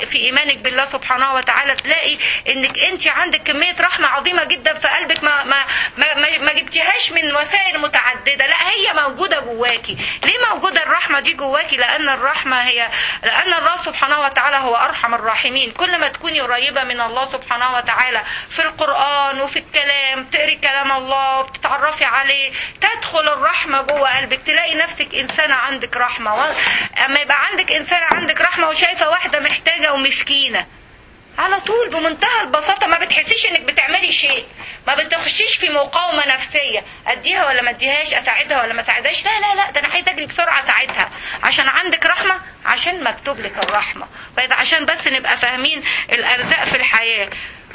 في ايمانك بالله سبحانه وتعالى تلاقي انك انت عندك كميه رحمه عظيمه جدا في قلبك ما ما ما, ما, ما جبتيهاش من وسائل متعدده لا هي موجوده جواكي ليه موجوده الرحمه دي جواكي لان الرحمه هي لان الله سبحانه وتعالى هو ارحم الراحمين كل ما تكوني قريبه من الله سبحانه وتعالى في القران وفي الكلام تقري كلام الله وبتتعرفي عليه تدخل الرحمه جوه قلبك تلاقي نفسك انسانه عندك رحمه و... اما يبقى عندك انسانه عندك رحمه وشايفه واحده محتاجه ومسكينه على طول بمنتهى البساطة ما بتحسيش انك بتعملي شيء ما بتخشيش في مقاومة نفسية اديها ولا ما اديهاش اساعدها ولا ما اساعدهاش لا لا لا ده انا عايزه اجري بسرعة اساعدها عشان عندك رحمة عشان مكتوب لك الرحمة فإذا عشان بس نبقى فاهمين الارزاق في الحياة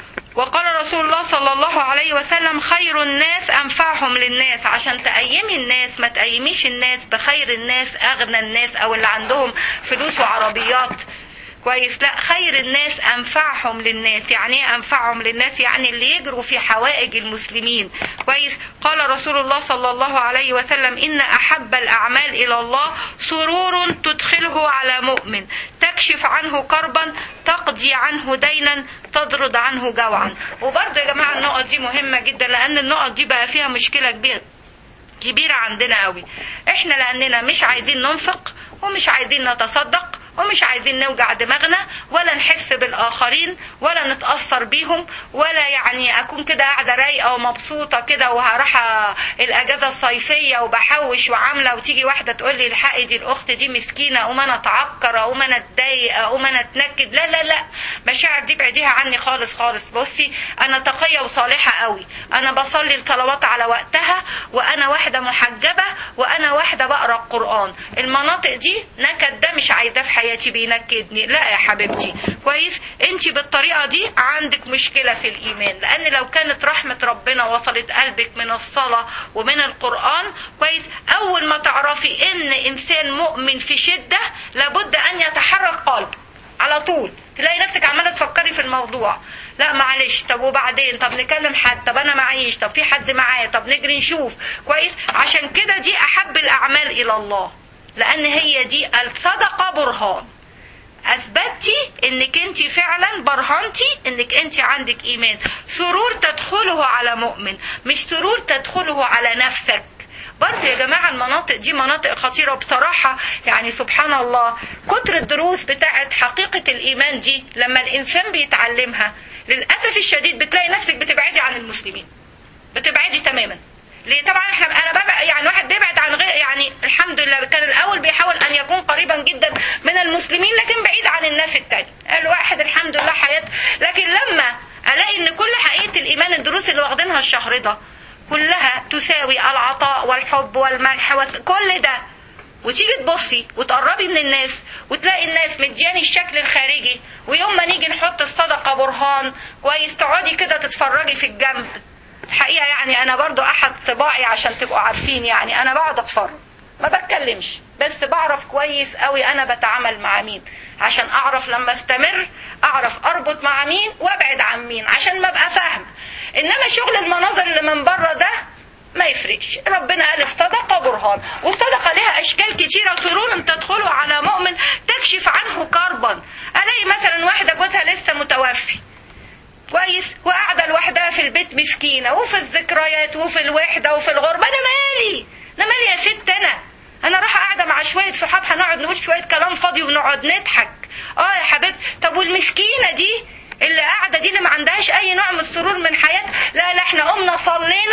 وقال رسول الله صلى الله عليه وسلم خير الناس انفعهم للناس عشان تقيمي الناس ما تقيميش الناس بخير الناس اغنى الناس او اللي عندهم فلوس وعربيات كويس لا خير الناس انفعهم للناس يعني ايه انفعهم للناس يعني اللي يجروا في حوائج المسلمين كويس قال رسول الله صلى الله عليه وسلم ان احب الاعمال الى الله سرور تدخله على مؤمن تكشف عنه كربا تقضي عنه دينا تطرد عنه جوعا وبرضه يا جماعه النقط دي مهمه جدا لان النقط دي بقى فيها مشكله كبيره كبيره عندنا قوي احنا لاننا مش عايزين ننفق ومش عايزين نتصدق ومش عايزين نوجع دماغنا ولا نحس بالاخرين ولا نتاثر بيهم ولا يعني اكون كده قاعده رايقه ومبسوطه كده وهروح الاجازه الصيفيه وبحوش وعامله وتيجي واحده تقول لي الحقي دي الاخت دي مسكينه اقوم انا اتعكر اقوم انا اتضايق اقوم انا اتنكد لا لا لا مشاعر دي بعديها عني خالص خالص بصي انا تقيه وصالحه قوي انا بصلي الصلوات على وقتها وانا واحده محجبه وانا واحده بقرا القران المناطق دي نكد ده مش عايزاه في حياتي حياتي بينكدني لا يا حبيبتي كويس انت بالطريقه دي عندك مشكله في الايمان لان لو كانت رحمه ربنا وصلت قلبك من الصلاه ومن القران كويس اول ما تعرفي ان انسان مؤمن في شده لابد ان يتحرك قلبه على طول تلاقي نفسك عماله تفكري في الموضوع لا معلش طب وبعدين طب نكلم حد طب انا معيش طب في حد معايا طب نجري نشوف كويس عشان كده دي احب الاعمال الى الله لان هي دي الصدقه برهان اثبتي انك انت فعلا برهنتي انك انت عندك ايمان سرور تدخله على مؤمن مش سرور تدخله على نفسك برضه يا جماعة المناطق دي مناطق خطيرة بصراحة يعني سبحان الله كتر الدروس بتاعت حقيقة الإيمان دي لما الإنسان بيتعلمها للأسف الشديد بتلاقي نفسك بتبعدي عن المسلمين بتبعدي تماما ليه طبعا احنا انا ببعد يعني واحد بيبعد عن غير يعني الحمد لله كان الاول بيحاول ان يكون قريبا جدا من المسلمين لكن بعيد عن الناس التانية الواحد الحمد لله حياته لكن لما الاقي ان كل حقيقه الايمان الدروس اللي واخدينها الشهر ده كلها تساوي العطاء والحب والمنح وكل ده وتيجي تبصي وتقربي من الناس وتلاقي الناس مدياني الشكل الخارجي ويوم ما نيجي نحط الصدقه برهان كويس تقعدي كده تتفرجي في الجنب الحقيقه يعني انا برضو احد طباعي عشان تبقوا عارفين يعني انا بقعد اتفرج ما بتكلمش بس بعرف كويس قوي انا بتعامل مع مين عشان اعرف لما استمر اعرف اربط مع مين وابعد عن مين عشان ما ابقى فاهم انما شغل المناظر اللي من بره ده ما يفرقش ربنا قال الصدقه برهان والصدقه لها اشكال كتيره سرور تدخلوا على مؤمن تكشف عنه كربا الاقي مثلا واحده جوزها لسه متوفي كويس وقاعده لوحدها في البيت مسكينه وفي الذكريات وفي الوحده وفي الغربه انا مالي انا مالي يا ست انا انا رايحه قاعده مع شويه صحاب هنقعد نقول شويه كلام فاضي ونقعد نضحك اه يا حبيبتي طب والمسكينه دي اللي قاعده دي اللي ما عندهاش اي نوع من السرور من حياتها لا لا احنا قمنا صلينا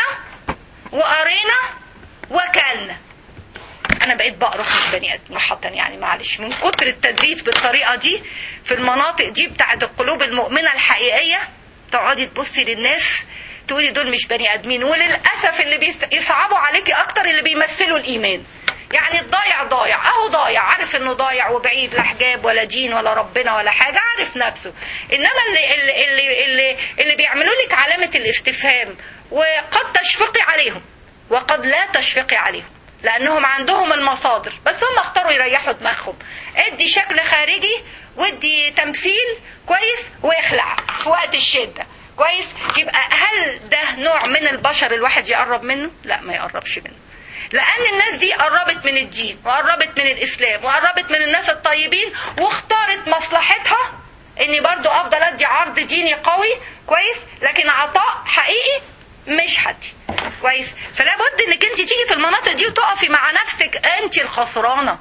وقرينا وكلنا انا بقيت بقرف من بني ادم حقا يعني معلش من كتر التدريس بالطريقه دي في المناطق دي بتاعت القلوب المؤمنه الحقيقيه تقعدي تبصي للناس تقولي دول مش بني ادمين وللاسف اللي بيصعبوا عليكي اكتر اللي بيمثلوا الايمان يعني الضايع ضايع اهو ضايع عارف انه ضايع وبعيد لا حجاب ولا دين ولا ربنا ولا حاجه عارف نفسه انما اللي اللي اللي, اللي, اللي بيعملوا لك علامه الاستفهام وقد تشفقي عليهم وقد لا تشفقي عليهم لانهم عندهم المصادر بس هم اختاروا يريحوا دماغهم ادي شكل خارجي وادي تمثيل كويس واخلع في وقت الشده كويس يبقى هل ده نوع من البشر الواحد يقرب منه لا ما يقربش منه لان الناس دي قربت من الدين وقربت من الاسلام وقربت من الناس الطيبين واختارت مصلحتها اني برضو افضل ادي عرض ديني قوي كويس لكن عطاء حقيقي مش هدي كويس فلا بد انك انت تيجي في المناطق دي وتقفي مع نفسك انت الخسرانه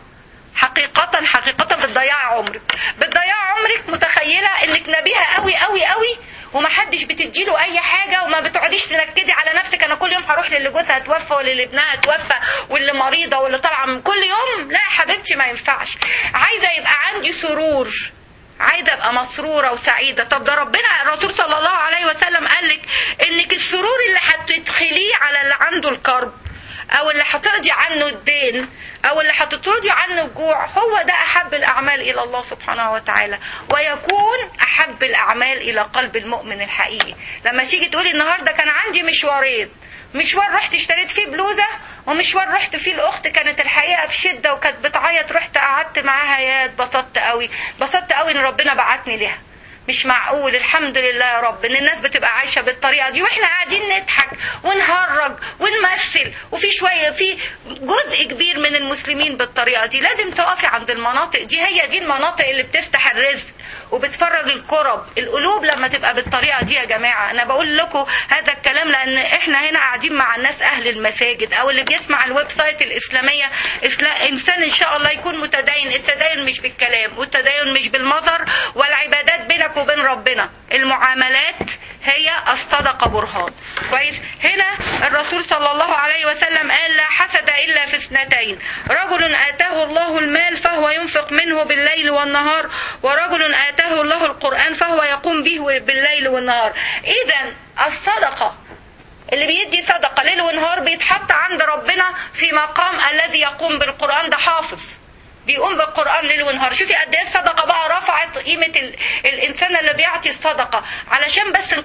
حقيقة حقيقة بتضيعي عمرك بتضيعي عمرك متخيلة انك نبيهة قوي قوي قوي ومحدش بتديله اي حاجة وما بتقعديش تنكدي على نفسك انا كل يوم هروح للي جوزها توفى واللي ابنها توفى واللي مريضة واللي طالعة من كل يوم لا يا حبيبتي ما ينفعش عايزة يبقى عندي سرور عايزه ابقى مسروره وسعيده طب ده ربنا الرسول صلى الله عليه وسلم قال لك انك السرور اللي هتدخليه على اللي عنده الكرب او اللي هتقضي عنه الدين او اللي هتطردي عنه الجوع هو ده احب الاعمال الى الله سبحانه وتعالى ويكون احب الاعمال الى قلب المؤمن الحقيقي لما تيجي تقولي النهارده كان عندي مشوارين مشوار رحت اشتريت فيه بلوزه ومشوار رحت فيه الاخت كانت الحقيقه بشده وكانت بتعيط رحت قعدت معاها يا اتبسطت قوي اتبسطت قوي ان ربنا بعتني ليها مش معقول الحمد لله يا رب ان الناس بتبقى عايشه بالطريقه دي واحنا قاعدين نضحك ونهرج ونمثل وفي شويه في جزء كبير من المسلمين بالطريقه دي لازم تقفي عند المناطق دي هي دي المناطق اللي بتفتح الرزق وبتفرج الكرب القلوب لما تبقى بالطريقه دي يا جماعه انا بقول لكم هذا الكلام لان احنا هنا قاعدين مع الناس اهل المساجد او اللي بيسمع الويب سايت الاسلاميه إسلا... انسان ان شاء الله يكون متدين التدين مش بالكلام والتدين مش بالمظهر والعبادات بينك وبين ربنا المعاملات هي الصدقة برهان كويس هنا الرسول صلى الله عليه وسلم قال لا حسد إلا في اثنتين رجل آتاه الله المال فهو ينفق منه بالليل والنهار ورجل آتاه الله القرآن فهو يقوم به بالليل والنهار إذا الصدقة اللي بيدي صدقة ليل ونهار بيتحط عند ربنا في مقام الذي يقوم بالقرآن ده حافظ بيقوم بالقرآن ليل ونهار شوفي قد ايه الصدقة بقى رفعت قيمة ال... الإنسان اللي بيعطي الصدقة علشان بس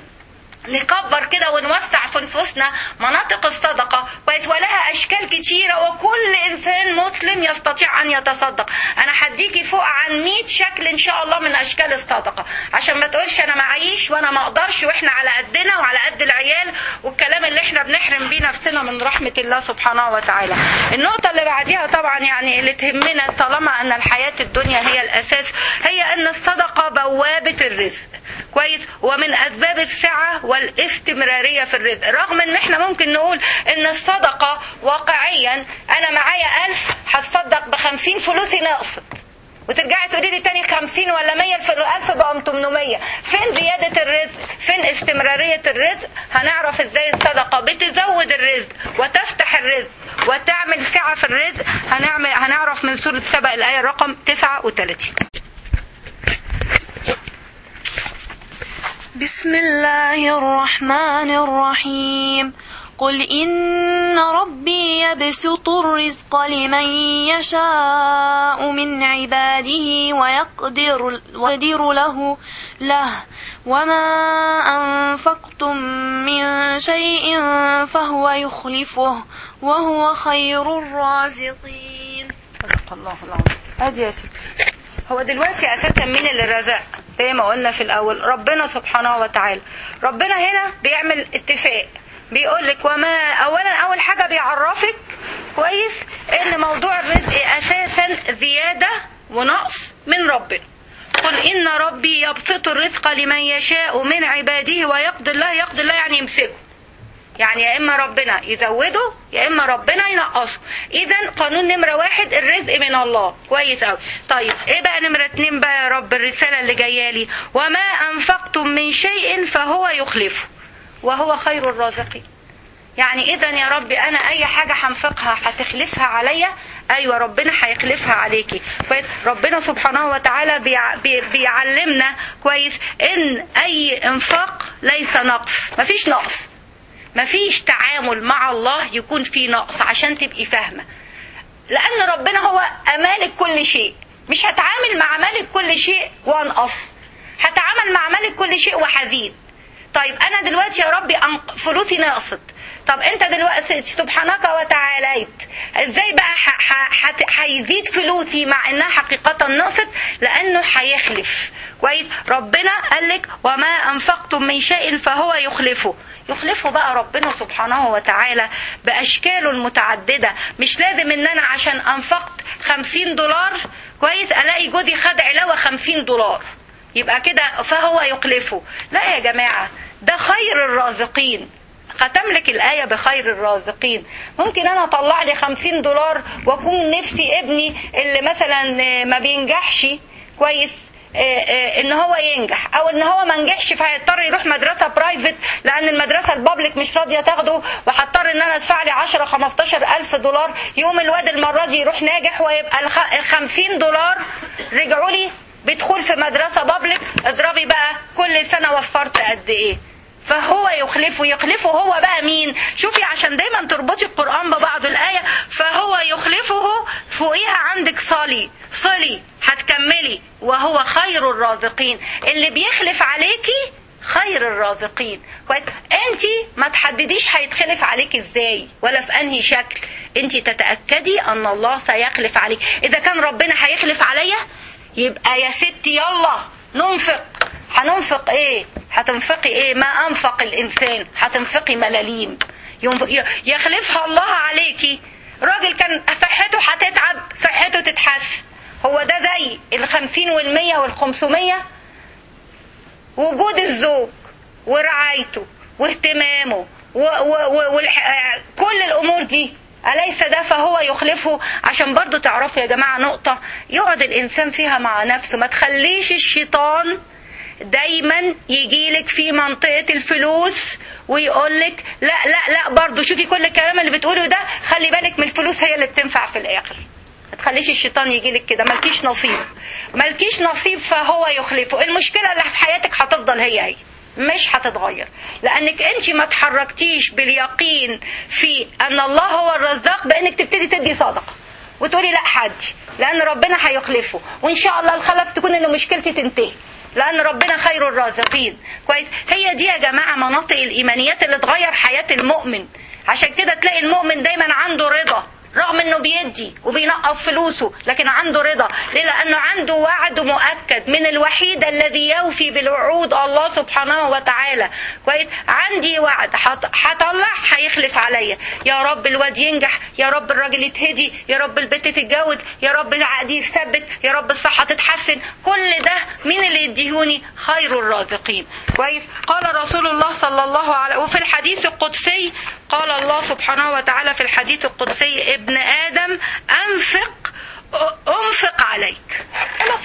نكبر كده ونوسع في نفوسنا مناطق الصدقة كويس ولها أشكال كتيرة وكل إنسان مسلم يستطيع أن يتصدق أنا هديكي فوق عن 100 شكل إن شاء الله من أشكال الصدقة عشان ما تقولش أنا معيش وأنا ما أقدرش وإحنا على قدنا وعلى قد العيال والكلام اللي إحنا بنحرم بيه نفسنا من رحمة الله سبحانه وتعالى النقطة اللي بعديها طبعا يعني اللي تهمنا طالما أن الحياة الدنيا هي الأساس هي أن الصدقة بوابة الرزق كويس ومن أسباب السعة والاستمرارية في الرزق رغم ان احنا ممكن نقول ان الصدقة واقعيا انا معايا ألف هتصدق بخمسين فلوسي نقصت وترجعي تقولي لي تاني 50 ولا 100 في الألف بقوا 800 فين زيادة الرزق فين استمرارية الرزق هنعرف ازاي الصدقة بتزود الرزق وتفتح الرزق وتعمل سعة في الرزق هنعمل هنعرف من سورة سبق الآية رقم 39 بسم الله الرحمن الرحيم قل إن ربي يبسط الرزق لمن يشاء من عباده ويقدر, ويقدر له له وما أنفقتم من شيء فهو يخلفه وهو خير الرازقين صدق الله العظيم ادي يا ستي هو دلوقتي اساسا مين اللي رزق زي ما قلنا في الاول ربنا سبحانه وتعالى ربنا هنا بيعمل اتفاق بيقول لك وما اولا اول حاجه بيعرفك كويس ان موضوع الرزق اساسا زياده ونقص من ربنا قل ان ربي يبسط الرزق لمن يشاء من عباده ويقضي الله يقضي الله يعني يمسكه يعني يا اما ربنا يزوده يا اما ربنا ينقصه اذا قانون نمره واحد الرزق من الله كويس قوي طيب ايه بقى نمره اتنين بقى يا رب الرساله اللي جايه لي وما انفقتم من شيء فهو يخلفه وهو خير الرازقين يعني اذا يا رب انا اي حاجه هنفقها هتخلفها عليا ايوه ربنا هيخلفها عليكي كويس ربنا سبحانه وتعالى بيع... بي... بيعلمنا كويس ان اي انفاق ليس نقص مفيش نقص مفيش تعامل مع الله يكون فيه نقص عشان تبقي فاهمه لان ربنا هو مالك كل شيء مش هتعامل مع مالك كل شيء وانقص هتعامل مع مالك كل شيء وحزين طيب انا دلوقتي يا ربي أنق... فلوسي نقصت طب انت دلوقتي سبحانك وتعاليت ازاي بقى هيزيد فلوسي مع انها حقيقة نقصت لانه هيخلف كويس ربنا قالك وما انفقتم من شيء فهو يخلفه يخلفه بقى ربنا سبحانه وتعالى باشكاله المتعددة مش لازم ان انا عشان انفقت خمسين دولار كويس الاقي جوزي خد علاوة خمسين دولار يبقى كده فهو يخلفه لا يا جماعة ده خير الرازقين ختم لك الآية بخير الرازقين ممكن أنا أطلع لي خمسين دولار وأكون نفسي ابني اللي مثلا ما بينجحش كويس ان هو ينجح او ان هو ما نجحش فهيضطر يروح مدرسه برايفت لان المدرسه البابليك مش راضيه تاخده وهضطر ان انا ادفع لي 10 15 الف دولار يوم الواد المره دي يروح ناجح ويبقى ال 50 دولار رجعوا لي بدخول في مدرسه بابليك اضربي بقى كل سنه وفرت قد ايه فهو يخلفه يخلفه هو بقى مين شوفي عشان دايما تربطي القرآن ببعض الآية فهو يخلفه فوقيها عندك صلي صلي هتكملي وهو خير الرازقين اللي بيخلف عليكي خير الرازقين كويس انت ما تحدديش هيتخلف عليك ازاي ولا في انهي شكل انت تتاكدي ان الله سيخلف عليك اذا كان ربنا هيخلف عليا يبقى يا ستي يلا ننفق هننفق ايه هتنفقي ايه ما انفق الانسان هتنفقي ملاليم يخلفها الله عليكي راجل كان صحته هتتعب صحته تتحسن هو ده زي الخمسين والمية والخمسمية وجود الزوج ورعايته واهتمامه وكل الامور دي أليس ده فهو يخلفه عشان برضو تعرفوا يا جماعة نقطة يقعد الإنسان فيها مع نفسه ما تخليش الشيطان دايما يجيلك في منطقة الفلوس ويقولك لا لا لا برضو شوفي كل الكلام اللي بتقوله ده خلي بالك من الفلوس هي اللي بتنفع في الآخر ما تخليش الشيطان يجيلك كده مالكيش نصيب مالكيش نصيب فهو يخلفه المشكلة اللي في حياتك هتفضل هي هي مش هتتغير لانك انت ما تحركتيش باليقين في ان الله هو الرزاق بانك تبتدي تدي صدقه وتقولي لا حدي لان ربنا هيخلفه وان شاء الله الخلف تكون ان مشكلتي تنتهي لان ربنا خير الرازقين كويس هي دي يا جماعه مناطق الايمانيات اللي تغير حياه المؤمن عشان كده تلاقي المؤمن دايما عنده رضا رغم انه بيدي وبينقص فلوسه لكن عنده رضا ليه لانه عنده وعد مؤكد من الوحيد الذي يوفي بالوعود الله سبحانه وتعالى كويس عندي وعد هطلع هيخلف عليا يا رب الواد ينجح يا رب الراجل يتهدي يا رب البنت تتجوز يا رب العقد يثبت يا رب الصحه تتحسن كل ده مين اللي يديهوني خير الرازقين كويس قال رسول الله صلى الله عليه وفي الحديث القدسي قال الله سبحانه وتعالى في الحديث القدسي ابن آدم أنفق أنفق عليك خلاص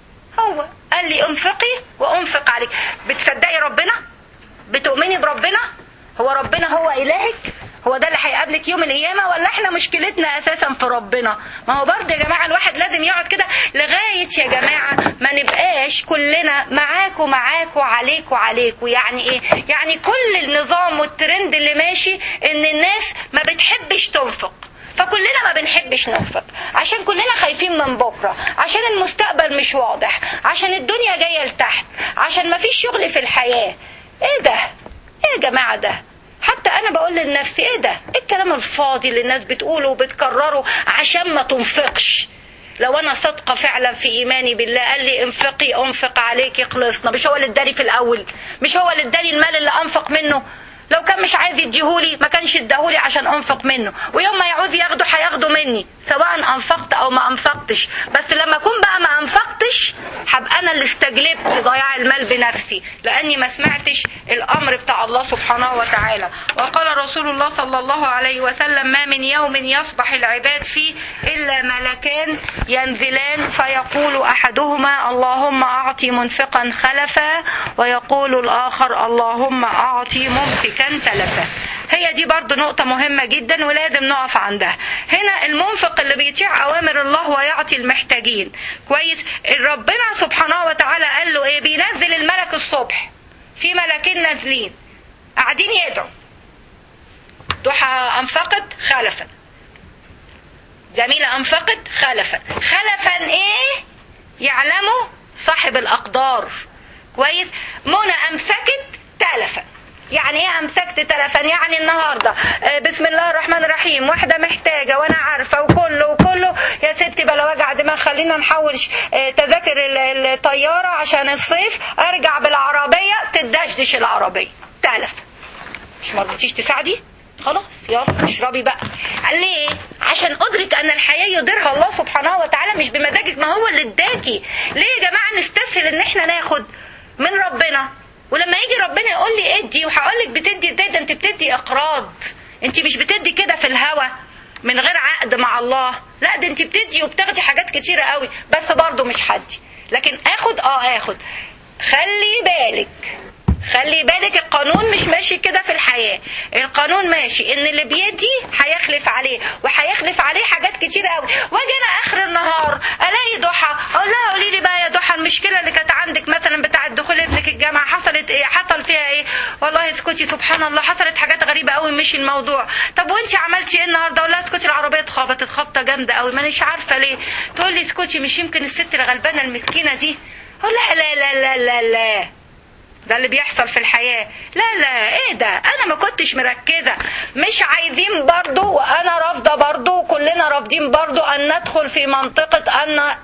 هو قال لي انفقي وأنفق عليك بتصدقي ربنا بتؤمني بربنا هو ربنا هو إلهك هو ده اللي هيقابلك يوم القيامة ولا احنا مشكلتنا اساسا في ربنا ما هو برضه يا جماعة الواحد لازم يقعد كده لغاية يا جماعة ما نبقاش كلنا معاكوا معاكوا عليكوا عليكوا يعني ايه يعني كل النظام والترند اللي ماشي ان الناس ما بتحبش تنفق فكلنا ما بنحبش ننفق عشان كلنا خايفين من بكرة عشان المستقبل مش واضح عشان الدنيا جاية لتحت عشان ما فيش شغل في الحياة ايه ده ايه يا جماعة ده حتى انا بقول لنفسي ايه ده ايه الكلام الفاضي اللي الناس بتقوله وبتكرره عشان ما تنفقش لو انا صادقه فعلا في ايماني بالله قال لي انفقي انفق عليكي خلصنا مش هو اللي اداني في الاول مش هو اللي اداني المال اللي انفق منه لو كان مش عايز يديهولي ما كانش اداهولي عشان انفق منه ويوم ما يعوز ياخده هياخده مني سواء انفقت او ما انفقتش بس لما اكون بقى ما انفقتش هبقى انا اللي استجلبت ضياع المال بنفسي لاني ما سمعتش الامر بتاع الله سبحانه وتعالى وقال رسول الله صلى الله عليه وسلم ما من يوم يصبح العباد فيه الا ملكان ينزلان فيقول احدهما اللهم اعطي منفقا خلفا ويقول الاخر اللهم اعطي ممسكا تلفا هي دي برضو نقطة مهمة جدا ولازم نقف عندها هنا المنفق اللي بيطيع أوامر الله ويعطي المحتاجين كويس ربنا سبحانه وتعالى قال له إيه بينزل الملك الصبح في ملكين نازلين قاعدين يدعوا ضحى أنفقت خلفا جميلة أنفقت خلفا خلفا إيه يعلمه صاحب الأقدار كويس منى أمسكت تلفا يعني ايه امسكت تلفن يعني النهارده بسم الله الرحمن الرحيم واحده محتاجه وانا عارفه وكله وكله يا ستي بلا وجع دماغ خلينا نحول تذاكر الطياره عشان الصيف ارجع بالعربيه تدشدش العربيه تلف مش مرضتيش تساعدي خلاص يلا اشربي بقى قال ليه عشان ادرك ان الحياه يديرها الله سبحانه وتعالى مش بمزاجك ما هو اللي اداكي ليه يا جماعه نستسهل ان احنا ناخد من ربنا ولما يجي ربنا يقول لي ادي وهقول لك بتدي ازاي ده انت بتدي اقراض انت مش بتدي كده في الهوا من غير عقد مع الله لا ده انت بتدي وبتاخدي حاجات كتيره قوي بس برضه مش حدي لكن اخد اه اخد خلي بالك خلي بالك القانون مش ماشي كده في الحياة القانون ماشي ان اللي بيدي هيخلف عليه وهيخلف عليه حاجات كتير قوي واجي انا اخر النهار الاقي ضحى اقول لها قولي لي بقى يا ضحى المشكله اللي كانت عندك مثلا بتاعه دخول ابنك الجامعه حصلت ايه حصل فيها ايه والله اسكتي سبحان الله حصلت حاجات غريبه قوي مشي الموضوع طب وانت عملتي ايه النهارده اقول لها اسكتي العربيه اتخبطت خبطه جامده قوي مانيش عارفه ليه تقول لي اسكتي مش يمكن الست الغلبانه المسكينه دي اقول لها لا لا لا لا لا ده اللي بيحصل في الحياة لا لا ايه ده انا ما كنتش مركزة مش عايزين برضو وانا رافضة برضو وكلنا رافضين برضو ان ندخل في منطقة ان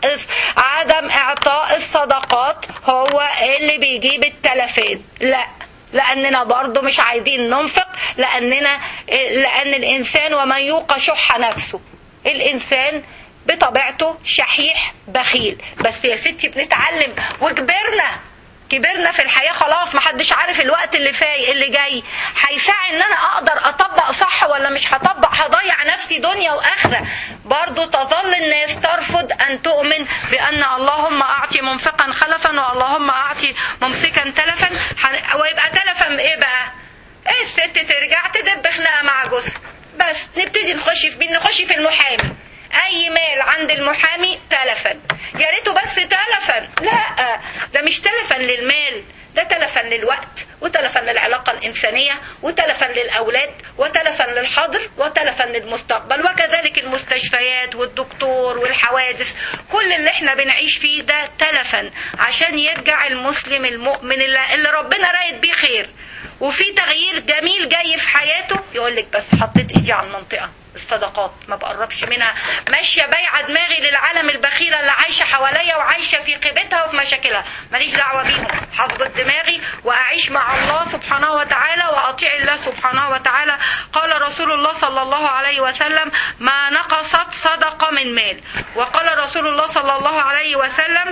عدم اعطاء الصدقات هو اللي بيجيب التلفات لا لاننا برضو مش عايزين ننفق لاننا لان الانسان ومن يوق شح نفسه الانسان بطبيعته شحيح بخيل بس يا ستي بنتعلم وكبرنا كبرنا في الحياه خلاص محدش عارف الوقت اللي فاي اللي جاي هيساعي ان انا اقدر اطبق صح ولا مش هطبق هضيع نفسي دنيا واخره برضو تظل الناس ترفض ان تؤمن بان اللهم اعطي منفقا خلفا واللهم اعطي ممسكا تلفا ويبقى تلفا بايه بقى ايه الست ترجع تدب خناقه مع جوزها بس نبتدي نخش في مين نخش في المحامي اي مال عند المحامي تلفا يا ريته بس تلفا لا ده مش تلفا للمال ده تلفا للوقت وتلفا للعلاقة الإنسانية وتلفا للأولاد وتلفا للحاضر وتلفا للمستقبل وكذلك المستشفيات والدكتور والحوادث كل اللي احنا بنعيش فيه ده تلفا عشان يرجع المسلم المؤمن اللي, اللي ربنا رايد بيه خير وفي تغيير جميل جاي في حياته يقول لك بس حطيت ايدي على المنطقه الصدقات ما بقربش منها ماشيه بايعه دماغي للعالم البخيله اللي عايشه حواليا وعايشه في قيمتها وفي مشاكلها ماليش دعوه بيهم هظبط دماغي واعيش مع الله سبحانه وتعالى واطيع الله سبحانه وتعالى قال رسول الله صلى الله عليه وسلم ما نقصت صدقه من مال وقال رسول الله صلى الله عليه وسلم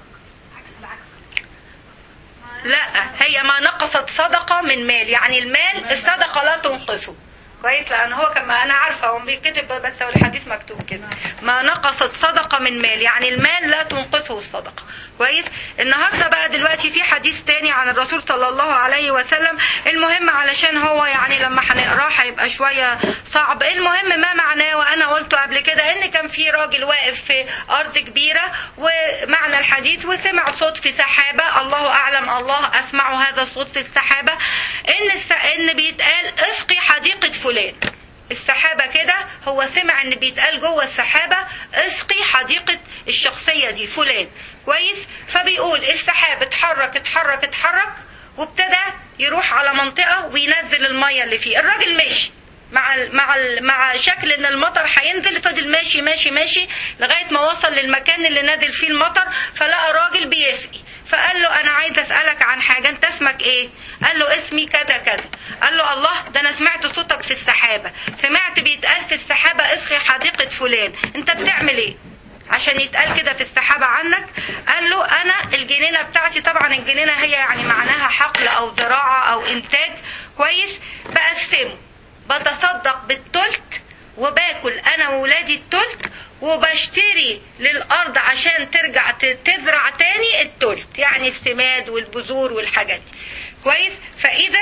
لا هي ما نقصت صدقة من مال يعني المال الصدقة لا تنقصه كويس لان هو كما انا عارفه هو بيكتب بس هو الحديث مكتوب كده ما نقصت صدقه من مال يعني المال لا تنقصه الصدقه كويس النهارده بقى دلوقتي في حديث تاني عن الرسول صلى الله عليه وسلم المهم علشان هو يعني لما هنقراه هيبقى شويه صعب المهم ما معناه وانا قلته قبل كده ان كان في راجل واقف في ارض كبيره ومعنى الحديث وسمع صوت في سحابه الله اعلم الله اسمع هذا الصوت في السحابه ان الس... ان بيتقال اسقي حديقه فلان السحابة كده هو سمع ان بيتقال جوه السحابة اسقي حديقة الشخصية دي فلان كويس فبيقول السحاب اتحرك اتحرك اتحرك وابتدى يروح على منطقة وينزل المية اللي فيه الراجل مشي مع ال مع ال مع شكل ان المطر هينزل فضل ماشي ماشي ماشي لغايه ما وصل للمكان اللي نازل فيه المطر فلقى راجل بيسقي فقال له انا عايز اسالك عن حاجه انت اسمك ايه قال له اسمي كذا كذا قال له الله ده انا سمعت صوتك في السحابه سمعت بيتقال في السحابه اسقي حديقه فلان انت بتعمل ايه عشان يتقال كده في السحابة عنك قال له أنا الجنينة بتاعتي طبعا الجنينة هي يعني معناها حقل أو زراعة أو إنتاج كويس بقسمه بتصدق بالتلت وباكل انا وولادي التلت وبشتري للارض عشان ترجع تزرع تاني التلت يعني السماد والبذور والحاجات دي كويس فاذا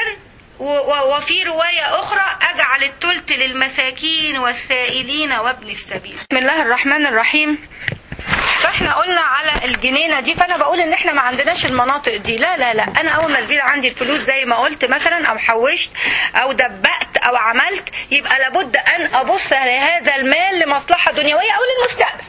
وفي رواية أخرى أجعل التلت للمساكين والسائلين وابن السبيل بسم الله الرحمن الرحيم فاحنا قلنا على الجنينه دي فانا بقول ان احنا ما عندناش المناطق دي لا لا لا انا اول ما تزيد عندي الفلوس زي ما قلت مثلا او حوشت او دبقت او عملت يبقى لابد ان ابص لهذا المال لمصلحه دنيويه او للمستقبل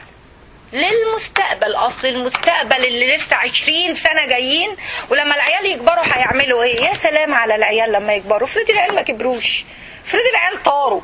للمستقبل اصل المستقبل اللي لسه عشرين سنة جايين ولما العيال يكبروا هيعملوا ايه يا سلام على العيال لما يكبروا افرضي العيال ما كبروش افرضي العيال طاروا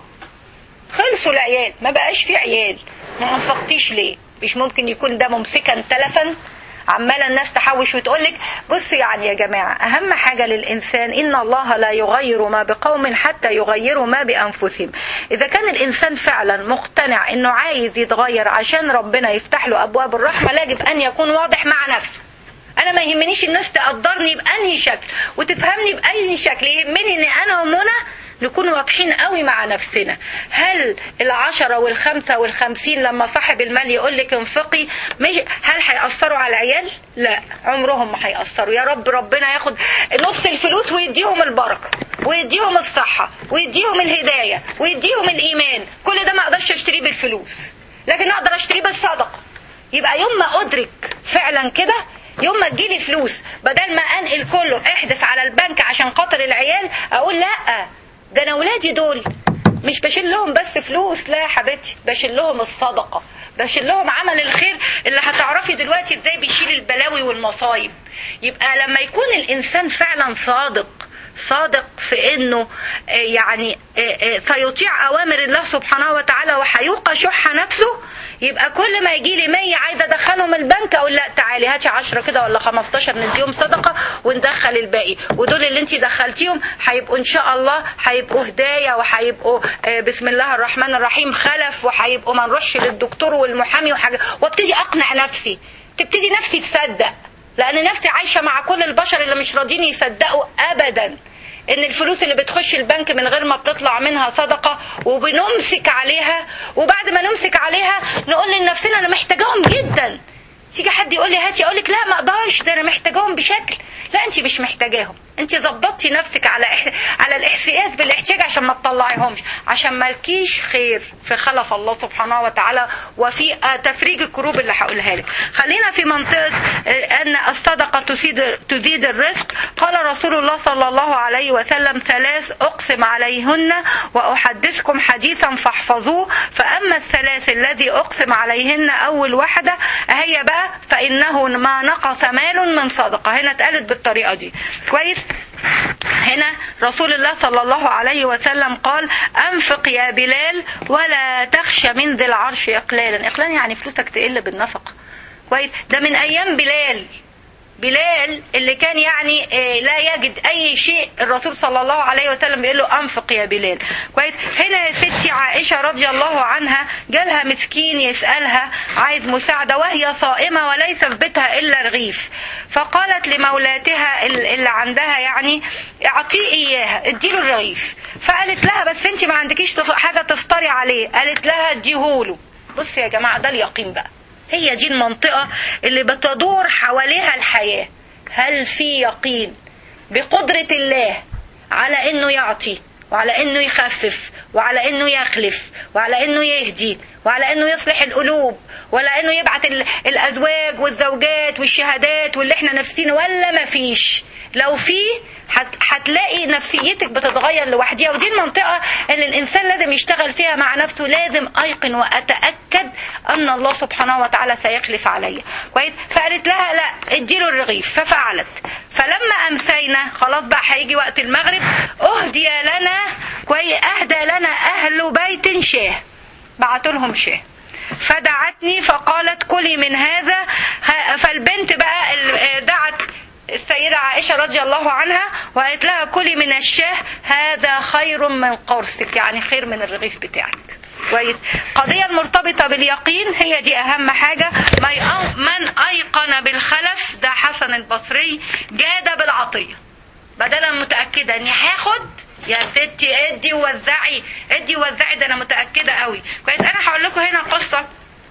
خلصوا العيال ما بقاش في عيال ما انفقتيش ليه مش ممكن يكون ده ممسكا تلفا عماله الناس تحوش وتقول لك بصوا يعني يا جماعه اهم حاجه للانسان ان الله لا يغير ما بقوم حتى يغيروا ما بانفسهم اذا كان الانسان فعلا مقتنع انه عايز يتغير عشان ربنا يفتح له ابواب الرحمه يجب ان يكون واضح مع نفسه انا ما يهمنيش الناس تقدرني بأنهي شكل وتفهمني بأي شكل يهمني ان انا ومنى نكون واضحين قوي مع نفسنا هل العشرة والخمسة والخمسين لما صاحب المال يقول لك انفقي مش هل هيأثروا على العيال لا عمرهم ما هيأثروا يا رب ربنا ياخد نص الفلوس ويديهم البركة ويديهم الصحة ويديهم الهداية ويديهم الإيمان كل ده ما أقدرش أشتريه بالفلوس لكن أقدر أشتريه بالصدقة يبقى يوم ما أدرك فعلا كده يوم ما تجيلي فلوس بدل ما انقل كله احدث على البنك عشان خاطر العيال اقول لا ده انا ولادي دول مش بشيل لهم بس فلوس لا يا حبيبتي بشيل لهم الصدقه بشيل لهم عمل الخير اللي هتعرفي دلوقتي ازاي بيشيل البلاوي والمصايب يبقى لما يكون الانسان فعلا صادق صادق في انه يعني سيطيع اوامر الله سبحانه وتعالى وهيوقى شح نفسه يبقى كل ما يجي لي 100 عايزه ادخلهم البنك اقول لا تعالي هاتي 10 كده ولا 15 نديهم صدقه وندخل الباقي ودول اللي انت دخلتيهم هيبقوا ان شاء الله هيبقوا هدايه وهيبقوا بسم الله الرحمن الرحيم خلف وهيبقوا ما نروحش للدكتور والمحامي وحاجه وابتدي اقنع نفسي تبتدي نفسي تصدق لان نفسي عايشه مع كل البشر اللي مش راضيين يصدقوا ابدا ان الفلوس اللي بتخش البنك من غير ما بتطلع منها صدقة وبنمسك عليها وبعد ما نمسك عليها نقول لنفسنا انا محتاجاهم جدا تيجي حد يقول لي هاتي اقول لك لا ما اقدرش ده انا محتاجاهم بشكل لا انت مش محتاجاهم انت ظبطتي نفسك على إح... على الاحساس بالاحتياج عشان ما تطلعيهمش عشان مالكيش خير في خلف الله سبحانه وتعالى وفي تفريج الكروب اللي هقولها لك خلينا في منطقه ان الصدقه تزيد تزيد الرزق قال رسول الله صلى الله عليه وسلم ثلاث اقسم عليهن واحدثكم حديثا فاحفظوه فاما الثلاث الذي اقسم عليهن اول واحده هي بقى فانه ما نقص مال من صدقه هنا اتقالت بالطريقه دي كويس هنا رسول الله صلى الله عليه وسلم قال أنفق يا بلال ولا تخشى من ذي العرش إقلالا إقلالا يعني فلوسك تقل بالنفقة كويس ده من أيام بلال بلال اللي كان يعني لا يجد اي شيء الرسول صلى الله عليه وسلم بيقول له انفق يا بلال كويس هنا يا ستي عائشه رضي الله عنها جالها مسكين يسالها عايز مساعده وهي صائمه وليس في بيتها الا رغيف فقالت لمولاتها اللي عندها يعني اعطيه اياها اديله الرغيف فقالت لها بس انت ما عندكيش حاجه تفطري عليه قالت لها اديهوله بص يا جماعه ده اليقين بقى هي دي المنطقة اللي بتدور حواليها الحياة هل في يقين بقدرة الله على انه يعطي وعلى انه يخفف وعلى انه يخلف وعلى انه يهدي وعلى انه يصلح القلوب ولا انه يبعت الازواج والزوجات والشهادات واللي احنا نفسينه ولا ما فيش لو في هتلاقي نفسيتك بتتغير لوحديها ودي المنطقة اللي الإنسان لازم يشتغل فيها مع نفسه لازم أيقن وأتأكد أن الله سبحانه وتعالى سيخلف عليا كويس فقالت لها لا اديله الرغيف ففعلت فلما أمسينا خلاص بقى هيجي وقت المغرب أهدي لنا كويس أهدى لنا أهل بيت شاه بعتوا لهم شاه فدعتني فقالت كلي من هذا فالبنت بقى دعت السيدة عائشة رضي الله عنها وقالت لها كلي من الشاه هذا خير من قرصك يعني خير من الرغيف بتاعك كويس قضية المرتبطة باليقين هي دي أهم حاجة من أيقن بالخلف ده حسن البصري جاد بالعطية بدل متأكدة إني هاخد يا ستي ادي ووزعي ادي ووزعي ده أنا متأكدة قوي كويس أنا هقول لكم هنا قصة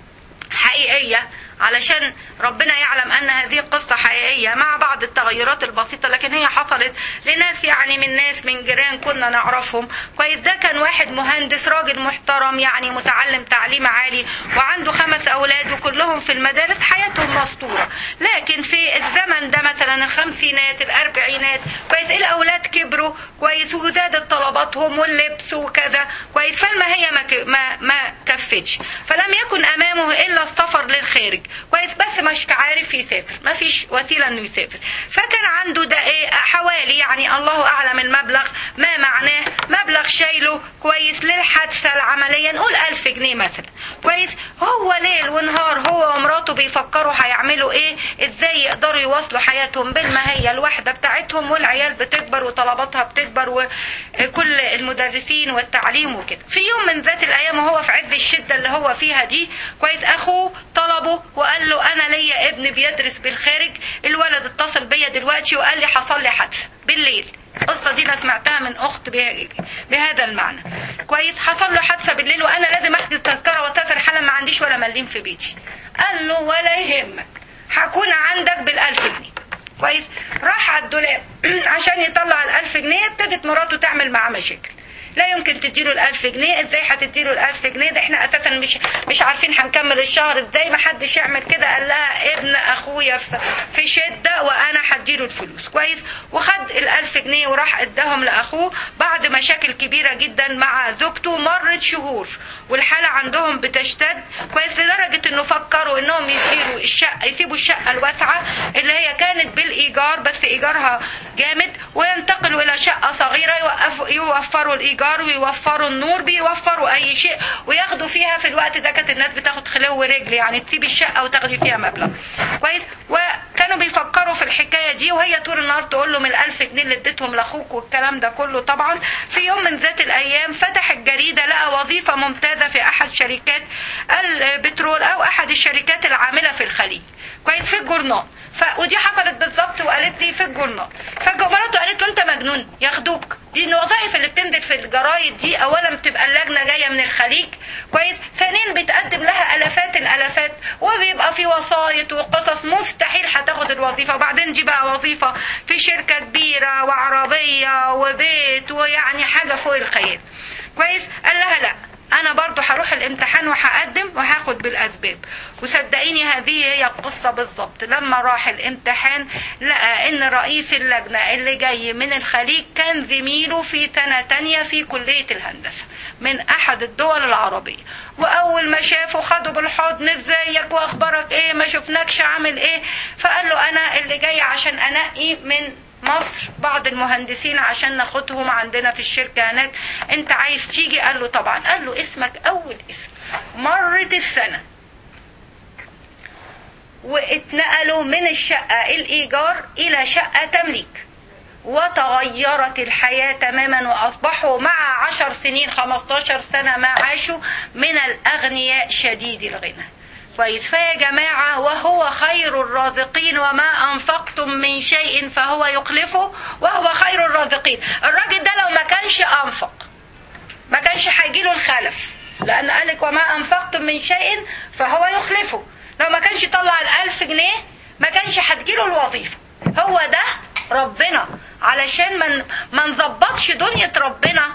حقيقية علشان ربنا يعلم ان هذه قصة حقيقية مع بعض التغيرات البسيطة لكن هي حصلت لناس يعني من ناس من جيران كنا نعرفهم كويس ده كان واحد مهندس راجل محترم يعني متعلم تعليم عالي وعنده خمس اولاد وكلهم في المدارس حياتهم مسطورة لكن في الزمن ده مثلا الخمسينات الاربعينات كويس الاولاد كبروا كويس وزادت طلباتهم واللبس وكذا كويس فالما هي ما ما, ما كفتش فلم يكن امامه الا السفر للخارج كويس بس مش عارف يسافر ما فيش وسيله انه يسافر فكان عنده ده ايه حوالي يعني الله اعلم المبلغ ما معناه مبلغ شايله كويس للحادثه العمليه نقول ألف جنيه مثلا كويس هو ليل ونهار هو ومراته بيفكروا هيعملوا ايه ازاي يقدروا يواصلوا حياتهم بالماهيه الواحده بتاعتهم والعيال بتكبر وطلباتها بتكبر وكل المدرسين والتعليم وكده في يوم من ذات الايام وهو في عز الشده اللي هو فيها دي كويس اخوه طلبه وقال له انا ليا ابن بيدرس بالخارج الولد اتصل بيا دلوقتي وقال لي حصل لي حادثه بالليل القصة دي أنا سمعتها من أخت بهذا المعنى كويس حصل له حادثة بالليل وأنا لازم أحجز تذكرة وأسافر حالا ما عنديش ولا مليم في بيتي قال له ولا يهمك هكون عندك بالألف جنيه كويس راح على الدولاب عشان يطلع الألف جنيه ابتدت مراته تعمل معاه مشاكل لا يمكن تديله الألف جنيه ازاي هتديله الألف جنيه ده احنا اساسا مش مش عارفين هنكمل الشهر ازاي ما حدش يعمل كده قال لها ابن اخويا في شدة وانا هديله الفلوس كويس وخد الألف جنيه وراح اداهم لاخوه بعد مشاكل كبيرة جدا مع زوجته مرت شهور والحالة عندهم بتشتد كويس لدرجة انه فكروا انهم يديروا الشقة يسيبوا الشقة الواسعة اللي هي كانت بالايجار بس ايجارها جامد وينتقلوا الى شقة صغيرة يوفروا الايجار الايجار ويوفروا النور بيوفروا اي شيء وياخدوا فيها في الوقت ده كانت الناس بتاخد خلو ورجل يعني تسيب الشقه وتاخدي فيها مبلغ كويس وكانوا بيفكروا في الحكايه دي وهي طول النهار تقول له من الألف جنيه اللي اديتهم لاخوك والكلام ده كله طبعا في يوم من ذات الايام فتح الجريده لقى وظيفه ممتازه في احد شركات البترول او احد الشركات العامله في الخليج كويس في الجورنال ف... ودي حصلت بالظبط وقالت لي في الجورنال فمراته قالت له انت مجنون ياخدوك دي الوظائف اللي بتنزل في الجرايد دي اولا بتبقى اللجنه جايه من الخليج كويس ثانيا بتقدم لها الافات الالافات وبيبقى في وسايط وقصص مستحيل هتاخد الوظيفه وبعدين دي بقى وظيفه في شركه كبيره وعربيه وبيت ويعني حاجه فوق الخيال كويس قال لها لا انا برضو هروح الامتحان وهقدم وهاخد بالاسباب وصدقيني هذه هي القصة بالظبط لما راح الامتحان لقى ان رئيس اللجنة اللي جاي من الخليج كان زميله في سنة تانية في كلية الهندسة من احد الدول العربية واول ما شافه خده بالحضن ازيك واخبارك ايه ما شفناكش عامل ايه فقال له انا اللي جاي عشان انقي من مصر بعض المهندسين عشان ناخدهم عندنا في الشركة هناك انت عايز تيجي قال له طبعا قال له اسمك اول اسم مرت السنة واتنقلوا من الشقة الايجار الى شقة تمليك وتغيرت الحياة تماما وأصبحوا مع عشر سنين 15 سنة ما عاشوا من الأغنياء شديد الغنى كويس فيا جماعة وهو خير الرازقين وما أنفقتم من شيء فهو يخلفه وهو خير الرازقين الراجل ده لو ما كانش أنفق ما كانش هيجيله الخلف لأن قالك وما أنفقتم من شيء فهو يخلفه لو ما كانش طلع الألف جنيه ما كانش هتجيله الوظيفة هو ده ربنا علشان من ما نظبطش دنيا ربنا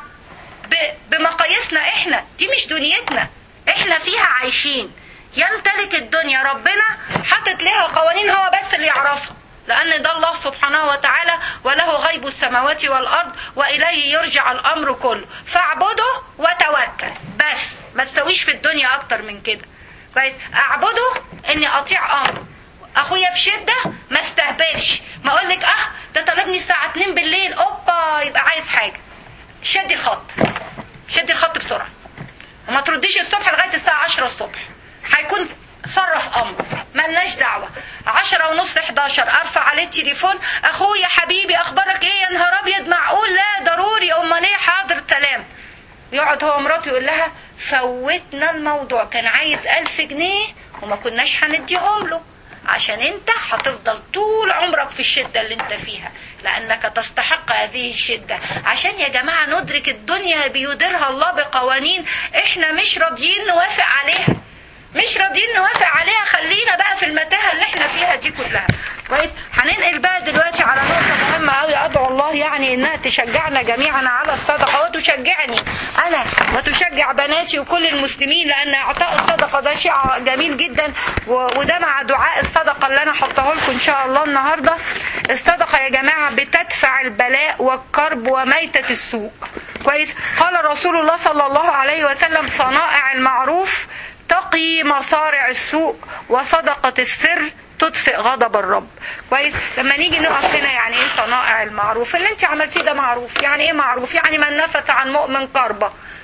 بمقاييسنا احنا دي مش دنيتنا احنا فيها عايشين يمتلك الدنيا ربنا حاطط لها قوانين هو بس اللي يعرفها لأن ده الله سبحانه وتعالى وله غيب السماوات والأرض وإليه يرجع الأمر كله فاعبده وتوكل بس ما تسويش في الدنيا أكتر من كده كويس أعبده إني أطيع أمره أخويا في شدة ما استهبلش ما أقولك أه ده طلبني الساعة 2 بالليل أوبا يبقى عايز حاجة شدي الخط شدي الخط بسرعة وما ترديش الصبح لغاية الساعة 10 الصبح هيكون صرف امر ملناش دعوه عشرة ونص 11 ارفع عليه التليفون اخويا حبيبي اخبارك ايه يا نهار ابيض معقول لا ضروري امال ايه حاضر سلام يقعد هو مراته يقول لها فوتنا الموضوع كان عايز ألف جنيه وما كناش هنديهم له عشان انت هتفضل طول عمرك في الشدة اللي انت فيها لانك تستحق هذه الشدة عشان يا جماعة ندرك الدنيا بيديرها الله بقوانين احنا مش راضيين نوافق عليها مش راضيين نوافق عليها خلينا بقى في المتاهه اللي احنا فيها دي كلها كويس هننقل بقى دلوقتي على نقطه مهمه قوي ادعو الله يعني انها تشجعنا جميعا على الصدقه وتشجعني انا وتشجع بناتي وكل المسلمين لان اعطاء الصدقه ده شيء جميل جدا وده مع دعاء الصدقه اللي انا حطاه لكم ان شاء الله النهارده الصدقه يا جماعه بتدفع البلاء والكرب وميته السوء كويس قال رسول الله صلى الله عليه وسلم صنائع المعروف تقي مصارع السوء وصدقة السر تطفئ غضب الرب كويس لما نيجي نقف هنا يعني ايه صنائع المعروف اللي انت عملتيه ده معروف يعني ايه معروف يعني من نفس عن مؤمن كربة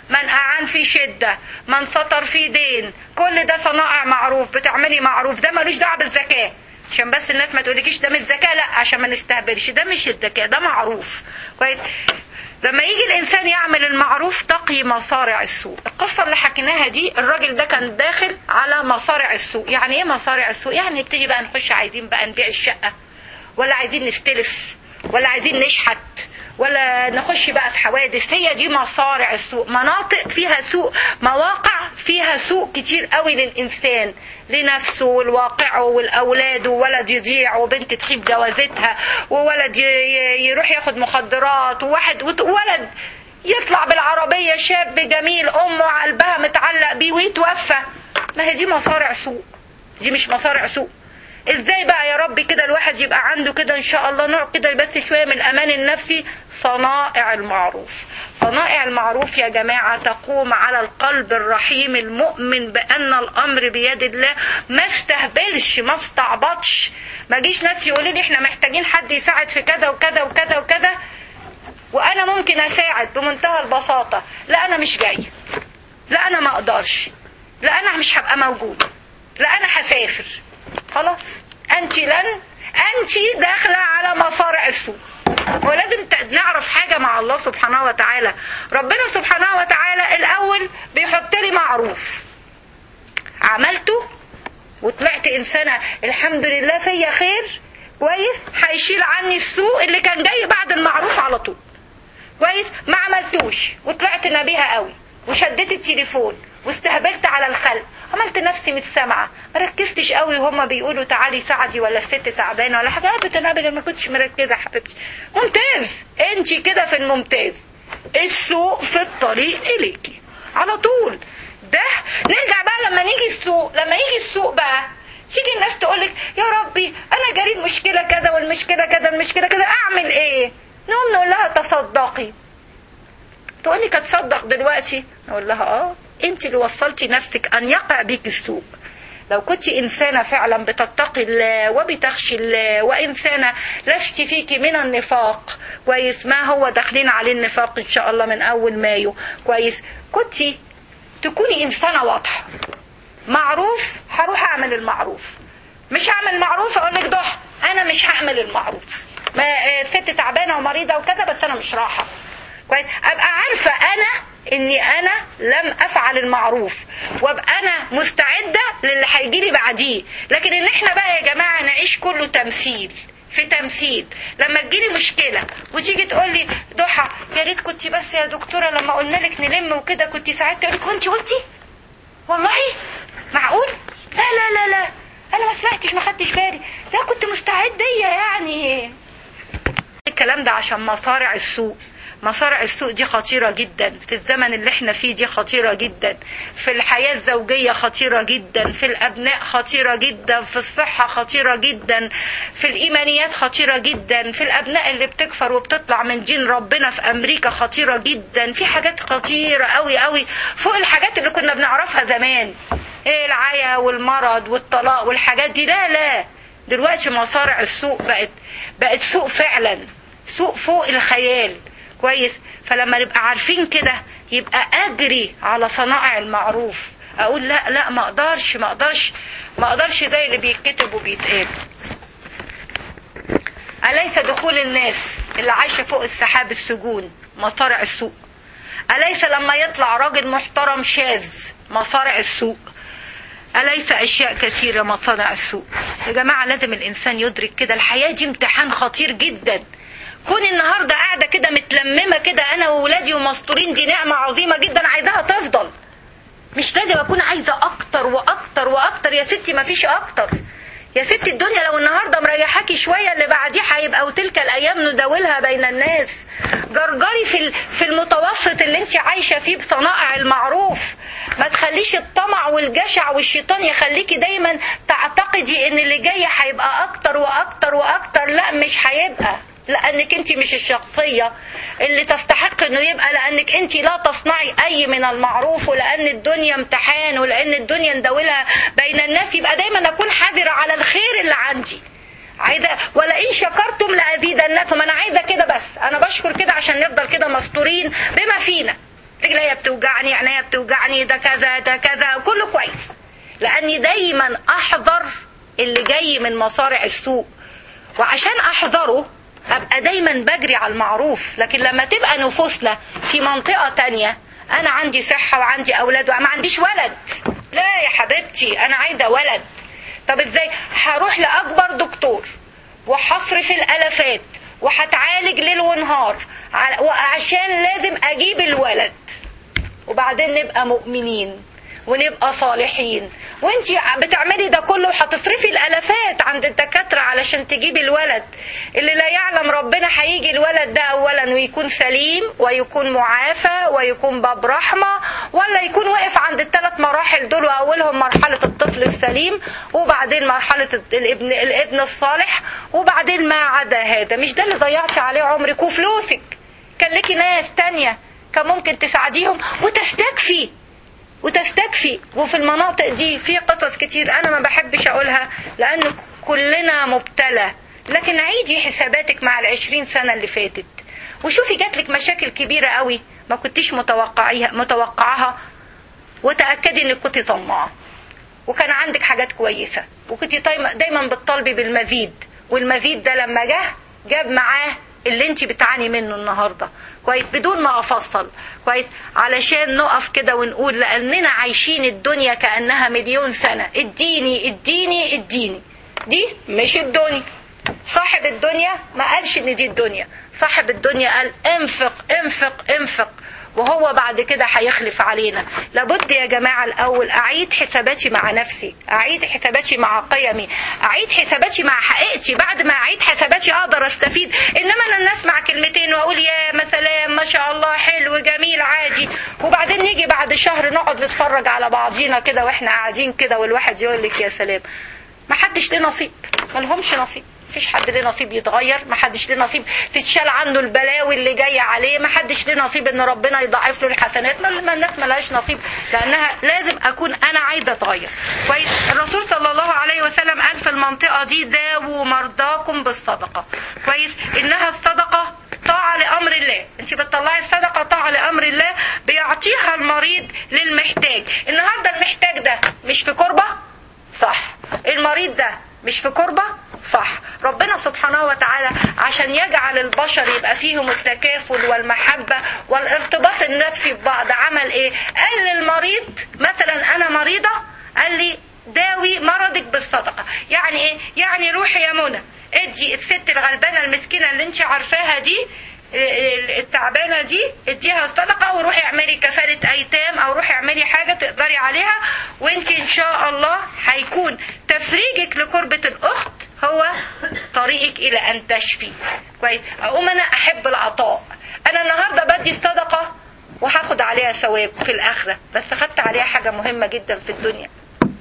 من اعان في شده من سطر في دين كل ده صنائع معروف بتعملي معروف ده ملوش دعوه بالزكاه عشان بس الناس ما تقولكيش ده مش زكاه لا عشان ما نستهبلش ده مش الزكاه ده معروف كويس لما يجي الانسان يعمل المعروف تقي مصارع السوء القصه اللي حكيناها دي الراجل ده كان داخل على مصارع السوء يعني ايه مصارع السوء يعني نبتدي بقى نخش عايزين بقى نبيع الشقه ولا عايزين نستلف ولا عايزين نشحت ولا نخش بقى في حوادث هي دي مصارع السوء مناطق فيها سوء مواقع فيها سوء كتير قوي للإنسان لنفسه والواقعه والأولاد وولد يضيع وبنت تخيب جوازتها وولد يروح ياخد مخدرات وواحد وولد يطلع بالعربية شاب جميل أمه قلبها متعلق بيه ويتوفى ما هي دي مصارع سوء دي مش مصارع سوء ازاي بقى يا رب كده الواحد يبقى عنده كده ان شاء الله نوع كده بس شويه من الامان النفسي صنائع المعروف صنائع المعروف يا جماعه تقوم على القلب الرحيم المؤمن بان الامر بيد الله ما استهبلش ما استعبطش ما جيش ناس يقولوا لي احنا محتاجين حد يساعد في كذا وكذا وكذا وكذا وانا ممكن اساعد بمنتهى البساطه لا انا مش جاي لا انا ما اقدرش لا انا مش هبقى موجود لا انا هسافر خلاص انت لن انت داخله على مصارع السوء ولازم نعرف حاجه مع الله سبحانه وتعالى ربنا سبحانه وتعالى الاول بيحط لي معروف عملته وطلعت انسانه الحمد لله فيا خير كويس هيشيل عني السوء اللي كان جاي بعد المعروف على طول كويس ما عملتوش وطلعت نبيهه قوي وشديت التليفون واستهبلت على الخلق عملت نفسي مش سامعه ما ركزتش قوي وهما بيقولوا تعالي ساعدي ولا الست تعبانه ولا حاجه ابدا ابدا ما كنتش مركزه حبيبتي ممتاز انت كده في الممتاز السوق في الطريق اليكي على طول ده نرجع بقى لما نيجي السوق لما يجي السوق بقى تيجي الناس تقولك يا ربي انا جاري المشكله كذا والمشكله كذا المشكله كذا اعمل ايه نقوم نقول لها تصدقي تقول لي اتصدق دلوقتي اقول لها اه انت اللي وصلتي نفسك ان يقع بك السوء لو كنت إنسانة فعلا بتتقي الله وبتخشي الله وإنسانة لست فيك من النفاق كويس ما هو داخلين عليه النفاق إن شاء الله من أول مايو كويس كنت تكوني إنسانة واضحة معروف هروح أعمل المعروف مش هعمل معروف أقول لك ضح أنا مش هعمل المعروف ما ست تعبانة ومريضة وكذا بس أنا مش راحة كويس أبقى عارفة أنا اني انا لم افعل المعروف وابقى انا مستعده للي هيجي لي بعديه لكن ان احنا بقى يا جماعه نعيش كله تمثيل في تمثيل لما تجيلي مشكله وتيجي تقول لي ضحى يا ريت كنت بس يا دكتوره لما قلنا لك نلم وكده كنت ساعدتي اقول لك وانت قلتي والله معقول لا لا لا لا انا ما سمعتش ما خدتش بالي لا كنت مستعده يعني الكلام ده عشان مصارع السوق مصارع السوق دي خطيرة جدا في الزمن اللي احنا فيه دي خطيرة جدا في الحياة الزوجية خطيرة جدا في الأبناء خطيرة جدا في الصحة خطيرة جدا في الإيمانيات خطيرة جدا في الأبناء اللي بتكفر وبتطلع من دين ربنا في أمريكا خطيرة جدا في حاجات خطيرة قوي قوي فوق الحاجات اللي كنا بنعرفها زمان ايه العيا والمرض والطلاق والحاجات دي لا لا دلوقتي مصارع السوق بقت بقت سوق فعلا سوق فوق الخيال كويس فلما نبقى عارفين كده يبقى اجري على صنائع المعروف اقول لا لا ما اقدرش ما اقدرش ما اقدرش زي اللي بيتكتب وبيتقال اليس دخول الناس اللي عايشه فوق السحاب السجون مصارع السوق اليس لما يطلع راجل محترم شاذ مصارع السوق أليس أشياء كثيرة مصانع السوء يا جماعة لازم الإنسان يدرك كده الحياة دي امتحان خطير جدا كون النهارده قاعده كده متلممه كده انا واولادي ومستورين دي نعمه عظيمه جدا عايزاها تفضل مش لازم اكون عايزه اكتر واكتر واكتر يا ستي ما فيش اكتر يا ستي الدنيا لو النهارده مريحاكي شويه اللي بعديه هيبقى وتلك الايام نداولها بين الناس جرجري في في المتوسط اللي انت عايشه فيه بصنائع المعروف ما تخليش الطمع والجشع والشيطان يخليكي دايما تعتقدي ان اللي جاي هيبقى اكتر واكتر واكتر لا مش هيبقى لانك انت مش الشخصيه اللي تستحق انه يبقى لانك انت لا تصنعي اي من المعروف ولان الدنيا امتحان ولان الدنيا نداولها بين الناس يبقى دايما اكون حذره على الخير اللي عندي عايزه ولئن شكرتم لازيدنكم انا عايزه كده بس انا بشكر كده عشان نفضل كده مستورين بما فينا رجليا بتوجعني عينيا بتوجعني ده كذا ده كذا كله كويس لاني دايما احذر اللي جاي من مصارع السوق وعشان احذره ابقى دايما بجري على المعروف لكن لما تبقى نفوسنا في منطقة تانية انا عندي صحة وعندي اولاد وما عنديش ولد لا يا حبيبتي انا عايزة ولد طب ازاي هروح لاكبر دكتور وهصرف الالافات وهتعالج ليل ونهار وعشان لازم اجيب الولد وبعدين نبقى مؤمنين ونبقى صالحين وانت بتعملي ده كله وهتصرفي الالافات عند الدكاتره علشان تجيبي الولد اللي لا يعلم ربنا هيجي الولد ده اولا ويكون سليم ويكون معافى ويكون باب رحمه ولا يكون واقف عند الثلاث مراحل دول واولهم مرحله الطفل السليم وبعدين مرحله الابن الابن الصالح وبعدين ما عدا هذا مش ده اللي ضيعتي عليه عمرك وفلوسك كان لك ناس تانية كان ممكن تساعديهم وتستكفي وتستكفي وفي المناطق دي في قصص كتير انا ما بحبش اقولها لان كلنا مبتلى لكن عيدي حساباتك مع العشرين سنة اللي فاتت وشوفي جاتلك مشاكل كبيرة قوي ما كنتيش متوقعيها متوقعها وتأكدي انك كنت طماعة وكان عندك حاجات كويسة وكنت دايما بتطالبي بالمزيد والمزيد ده لما جه جاب معاه اللي انت بتعاني منه النهارده كويس بدون ما افصل كويس علشان نقف كده ونقول لاننا عايشين الدنيا كانها مليون سنه اديني اديني اديني دي مش الدنيا صاحب الدنيا ما قالش ان دي الدنيا صاحب الدنيا قال انفق انفق انفق وهو بعد كده هيخلف علينا لابد يا جماعة الأول أعيد حساباتي مع نفسي أعيد حساباتي مع قيمي أعيد حساباتي مع حقيقتي بعد ما أعيد حساباتي أقدر أستفيد إنما أنا نسمع كلمتين وأقول يا مثلا ما شاء الله حلو جميل عادي وبعدين نيجي بعد شهر نقعد نتفرج على بعضينا كده وإحنا قاعدين كده والواحد يقول لك يا سلام ما حدش ليه نصيب ملهمش نصيب مفيش حد ليه نصيب يتغير ما حدش ليه نصيب تتشال عنه البلاوي اللي جايه عليه ما حدش ليه نصيب ان ربنا يضاعف له الحسنات ما الناس ملهاش نصيب لانها لازم اكون انا عايزه اتغير كويس الرسول صلى الله عليه وسلم قال في المنطقه دي داووا مرضاكم بالصدقه كويس انها الصدقه طاعة لأمر الله انت بتطلعي الصدقة طاعة لأمر الله بيعطيها المريض للمحتاج النهاردة المحتاج ده مش في كربة صح المريض ده مش في كربة صح ربنا سبحانه وتعالى عشان يجعل البشر يبقى فيهم التكافل والمحبة والارتباط النفسي ببعض عمل ايه قال للمريض مثلا انا مريضة قال لي داوي مرضك بالصدقة يعني ايه يعني روحي يا منى ادي الست الغلبانة المسكينة اللي انت عارفاها دي التعبانه دي اديها الصدقه وروحي اعملي كفاله ايتام او روحي اعملي حاجه تقدري عليها وانت ان شاء الله هيكون تفريجك لكربه الاخت هو طريقك الى ان تشفي كويس اقوم انا احب العطاء انا النهارده بدي الصدقه وهاخد عليها ثواب في الاخره بس خدت عليها حاجه مهمه جدا في الدنيا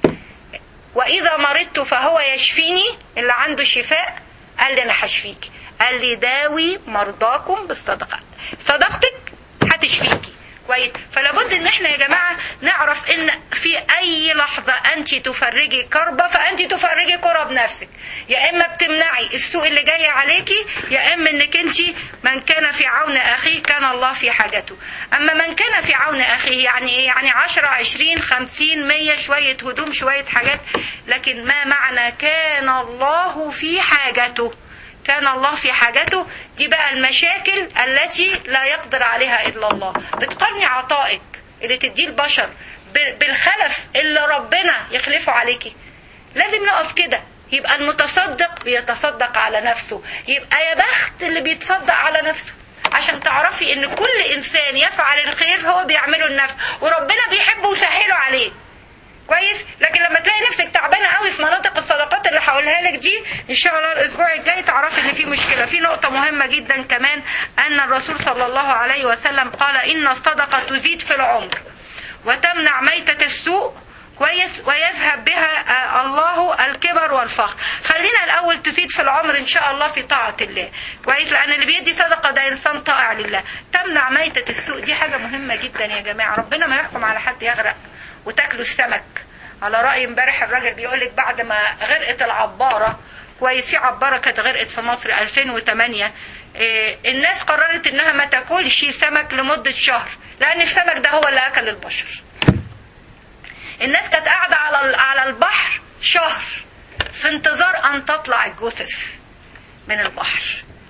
واذا مرضت فهو يشفيني اللي عنده شفاء قال لي انا هشفيكي قال لي داوي مرضاكم بالصدقه صدقتك هتشفيكي كويس فلابد ان احنا يا جماعه نعرف ان في اي لحظه انت تفرجي كربه فانت تفرجي كرب نفسك يا اما بتمنعي السوء اللي جاي عليكي يا اما انك انت من كان في عون اخيه كان الله في حاجته اما من كان في عون اخيه يعني ايه يعني 10 20 50 100 شويه هدوم شويه حاجات لكن ما معنى كان الله في حاجته كان الله في حاجته دي بقى المشاكل التي لا يقدر عليها إلا الله بتقارني عطائك اللي تديه البشر بالخلف اللي ربنا يخلفه عليكي لازم نقف كده يبقى المتصدق بيتصدق على نفسه يبقى يا بخت اللي بيتصدق على نفسه عشان تعرفي ان كل انسان يفعل الخير هو بيعمله لنفسه وربنا بيحبه ويسهله عليه كويس لكن لما تلاقي نفسك تعبانه قوي في مناطق الصدقات اللي هقولها لك دي ان شاء الله الاسبوع الجاي تعرفي ان في مشكله في نقطه مهمه جدا كمان ان الرسول صلى الله عليه وسلم قال ان الصدقه تزيد في العمر وتمنع ميته السوء كويس ويذهب بها الله الكبر والفخر خلينا الاول تزيد في العمر ان شاء الله في طاعه الله كويس لان اللي بيدي صدقه ده انسان طائع لله تمنع ميته السوء دي حاجه مهمه جدا يا جماعه ربنا ما يحكم على حد يغرق وتاكلوا السمك على رأي امبارح الراجل بيقول لك بعد ما غرقت العبارة كويس في عبارة كانت غرقت في مصر 2008 إيه الناس قررت انها ما تاكلش سمك لمدة شهر لان السمك ده هو اللي اكل البشر الناس كانت قاعده على على البحر شهر في انتظار ان تطلع الجثث من البحر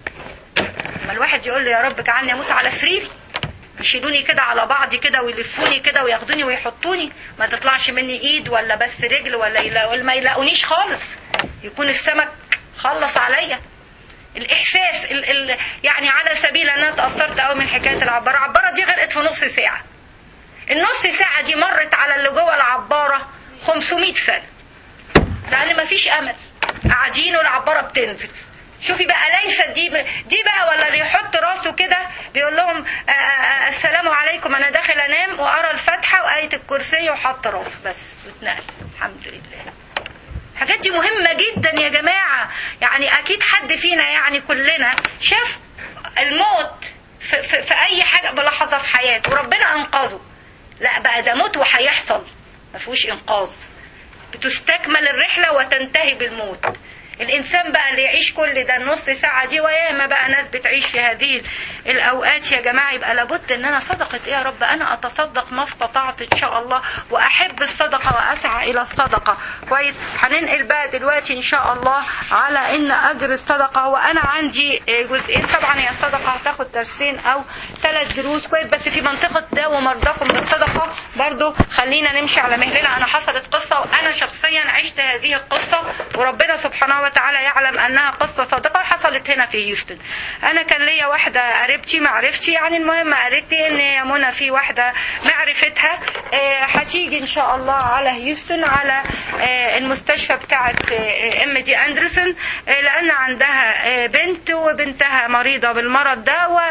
لما الواحد يقول له يا رب اجعلني اموت على سريري يشيلوني كده على بعضي كده ويلفوني كده وياخدوني ويحطوني ما تطلعش مني ايد ولا بس رجل ولا يلاقوا ما يلاقونيش خالص يكون السمك خلص عليا الاحساس ال ال يعني على سبيل ان انا اتاثرت قوي من حكايه العباره العباره دي غرقت في نص ساعه النص ساعه دي مرت على اللي جوه العباره 500 سنه لان مفيش امل قاعدين والعباره بتنزل شوفي بقى ليست دي ب... دي بقى ولا اللي يحط راسه كده بيقول لهم آآ آآ السلام عليكم انا داخل انام وارى الفاتحه وايه الكرسي وحط راسه بس واتنقل الحمد لله الحاجات دي مهمة جدا يا جماعة يعني أكيد حد فينا يعني كلنا شاف الموت في, في, في أي حاجة بلحظة في حياته وربنا أنقذه لا بقى ده موت وهيحصل ما فيهوش إنقاذ بتستكمل الرحلة وتنتهي بالموت الانسان بقى اللي يعيش كل ده النص ساعه دي وياما بقى ناس بتعيش في هذه الاوقات يا جماعه يبقى لابد ان انا صدقه ايه يا رب انا اتصدق ما استطعت ان شاء الله واحب الصدقه واسعى الى الصدقه كويس هننقل بقى دلوقتي ان شاء الله على ان اجر الصدقه وانا عندي جزئين طبعا هي الصدقه هتاخد درسين او ثلاث دروس كويس بس في منطقه داووا مرضاكم بالصدقه برضو خلينا نمشي على مهلنا انا حصلت قصه وانا شخصيا عشت هذه القصه وربنا سبحانه وتعالى يعلم انها قصه صادقه حصلت هنا في هيوستن انا كان ليا واحده قريبتي معرفتي يعني المهم قالت لي ان يا منى في واحده معرفتها هتيجي ان شاء الله على هيوستن على المستشفى بتاعه ام دي اندرسون لان عندها بنت وبنتها مريضه بالمرض ده و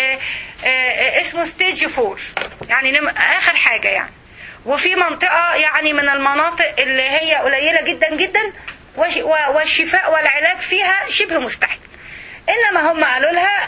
اسمه ستيج فور يعني اخر حاجه يعني وفي منطقه يعني من المناطق اللي هي قليله جدا جدا والشفاء والعلاج فيها شبه مستحيل انما هم قالوا لها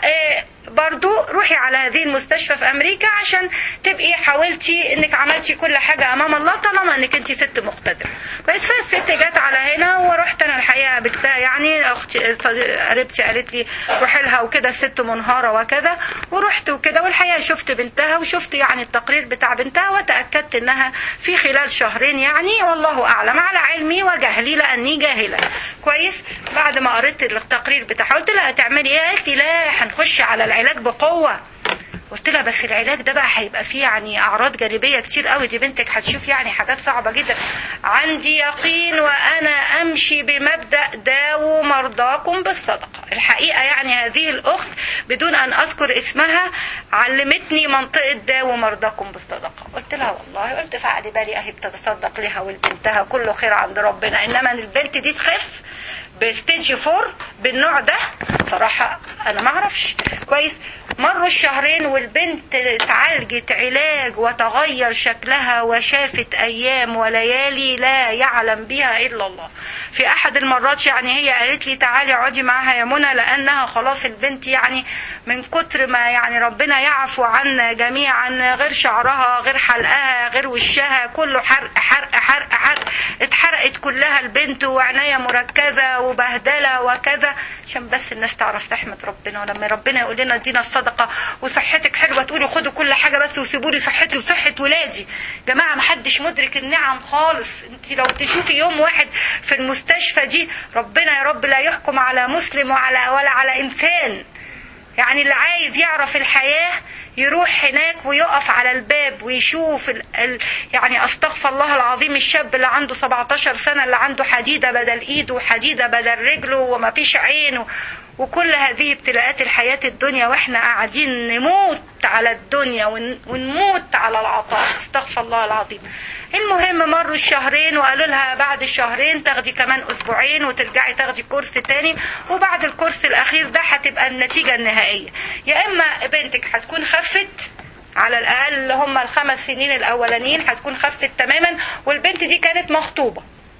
برضو روحي على هذه المستشفى في امريكا عشان تبقي حاولتي انك عملتي كل حاجه امام الله طالما انك انت ست مقتدره بس فالست جت على هنا ورحت انا الحقيقه قابلتها يعني اختي قريبتي قالت لي روحي لها وكده الست منهاره وكذا ورحت وكده والحقيقه شفت بنتها وشفت يعني التقرير بتاع بنتها وتاكدت انها في خلال شهرين يعني والله اعلم على علمي وجهلي لاني جاهله كويس بعد ما قريت التقرير بتاعها قلت لها هتعملي ايه قالت لي لا هنخش على العلاج بقوه قلت لها بس العلاج ده بقى هيبقى فيه يعني اعراض جانبيه كتير قوي دي بنتك هتشوف يعني حاجات صعبه جدا عندي يقين وانا امشي بمبدا داووا مرضاكم بالصدقه الحقيقه يعني هذه الاخت بدون ان اذكر اسمها علمتني منطقه داووا مرضاكم بالصدقه قلت لها والله قلت فعلي بالي اهي بتتصدق لها ولبنتها كله خير عند ربنا انما البنت دي تخف بستيج فور بالنوع ده صراحة أنا ما أعرفش كويس مروا الشهرين والبنت اتعالجت علاج وتغير شكلها وشافت أيام وليالي لا يعلم بها إلا الله في أحد المرات يعني هي قالت لي تعالي اقعدي معاها يا منى لأنها خلاص البنت يعني من كتر ما يعني ربنا يعفو عنا جميعا غير شعرها غير حلقها غير وشها كله حرق حرق حرق حرق اتحرقت كلها البنت وعناية مركزة وبهدلة وكذا عشان بس الناس تعرف تحمد ربنا ولما ربنا يقول لنا ادينا الصدقة وصحتك حلوة تقولي خدوا كل حاجة بس وسيبوا لي صحتي وصحة ولادي جماعة محدش مدرك النعم خالص انت لو تشوفي يوم واحد في المستشفى دي ربنا يا رب لا يحكم على مسلم وعلى ولا على انسان يعني اللي عايز يعرف الحياة يروح هناك ويقف على الباب ويشوف ال ال يعني استغفر الله العظيم الشاب اللي عنده 17 سنة اللي عنده حديدة بدل ايده وحديدة بدل رجله وما فيش عين وكل هذه ابتلاءات الحياة الدنيا واحنا قاعدين نموت على الدنيا ونموت على العطاء استغفر الله العظيم المهم مروا الشهرين وقالوا لها بعد الشهرين تاخدي كمان اسبوعين وترجعي تاخدي كورس تاني وبعد الكورس الاخير ده هتبقى النتيجة النهائية يا اما بنتك هتكون خفت على الاقل اللي هم الخمس سنين الاولانيين هتكون خفت تماما والبنت دي كانت مخطوبة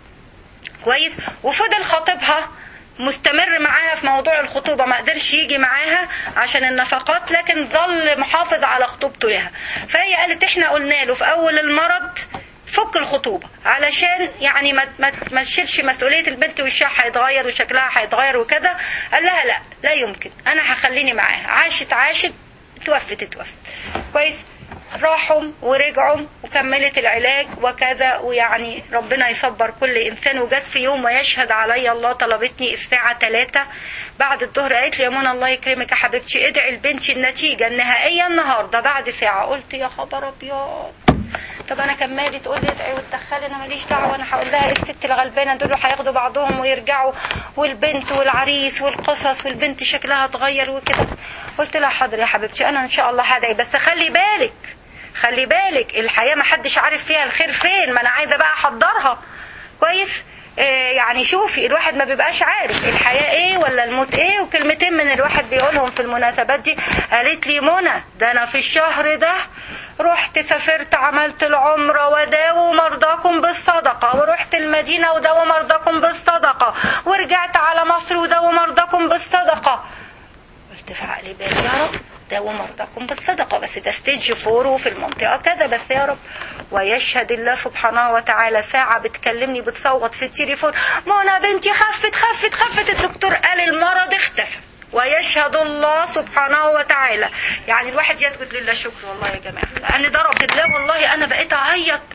كويس وفضل خطيبها مستمر معاها في موضوع الخطوبة ما قدرش يجي معاها عشان النفقات لكن ظل محافظ على خطوبته لها فهي قالت احنا قلنا له في اول المرض فك الخطوبة علشان يعني ما ما ما تشيلش مسؤولية البنت وشها هيتغير وشكلها هيتغير وكذا قال لها لا لا يمكن انا هخليني معاها عاشت عاشت توفت توفت كويس راحوا ورجعوا وكملت العلاج وكذا ويعني ربنا يصبر كل انسان وجت في يوم ويشهد علي الله طلبتني الساعه 3 بعد الظهر قالت لي يا منى الله يكرمك يا حبيبتي ادعي لبنتي النتيجه النهائيه النهارده بعد ساعه قلت يا خبر ابيض طب انا كان مالي تقول لي ادعي وتدخلي انا ماليش دعوه انا هقول لها الست الغلبانه دول هياخدوا بعضهم ويرجعوا والبنت والعريس والقصص والبنت شكلها اتغير وكده قلت لها حاضر يا حبيبتي انا ان شاء الله هدعي بس خلي بالك خلي بالك الحياه ما حدش عارف فيها الخير فين ما انا عايزه بقى احضرها كويس آه يعني شوفي الواحد ما بيبقاش عارف الحياة ايه ولا الموت ايه وكلمتين من الواحد بيقولهم في المناسبات دي قالت لي منى ده انا في الشهر ده رحت سافرت عملت العمرة وداووا مرضاكم بالصدقة ورحت المدينة وداووا مرضاكم بالصدقة ورجعت على مصر وداووا مرضاكم بالصدقة قلت في عقلي بالي يا رب داووا مرضاكم بالصدقة بس ده ستيج فور وفي المنطقة كذا بس يا رب ويشهد الله سبحانه وتعالى ساعة بتكلمني بتصوت في التليفون منى بنتي خفت خفت خفت الدكتور قال المرض اختفى ويشهد الله سبحانه وتعالى يعني الواحد يسجد لله شكر والله يا جماعة لأن ضرب الله والله أنا بقيت أعيط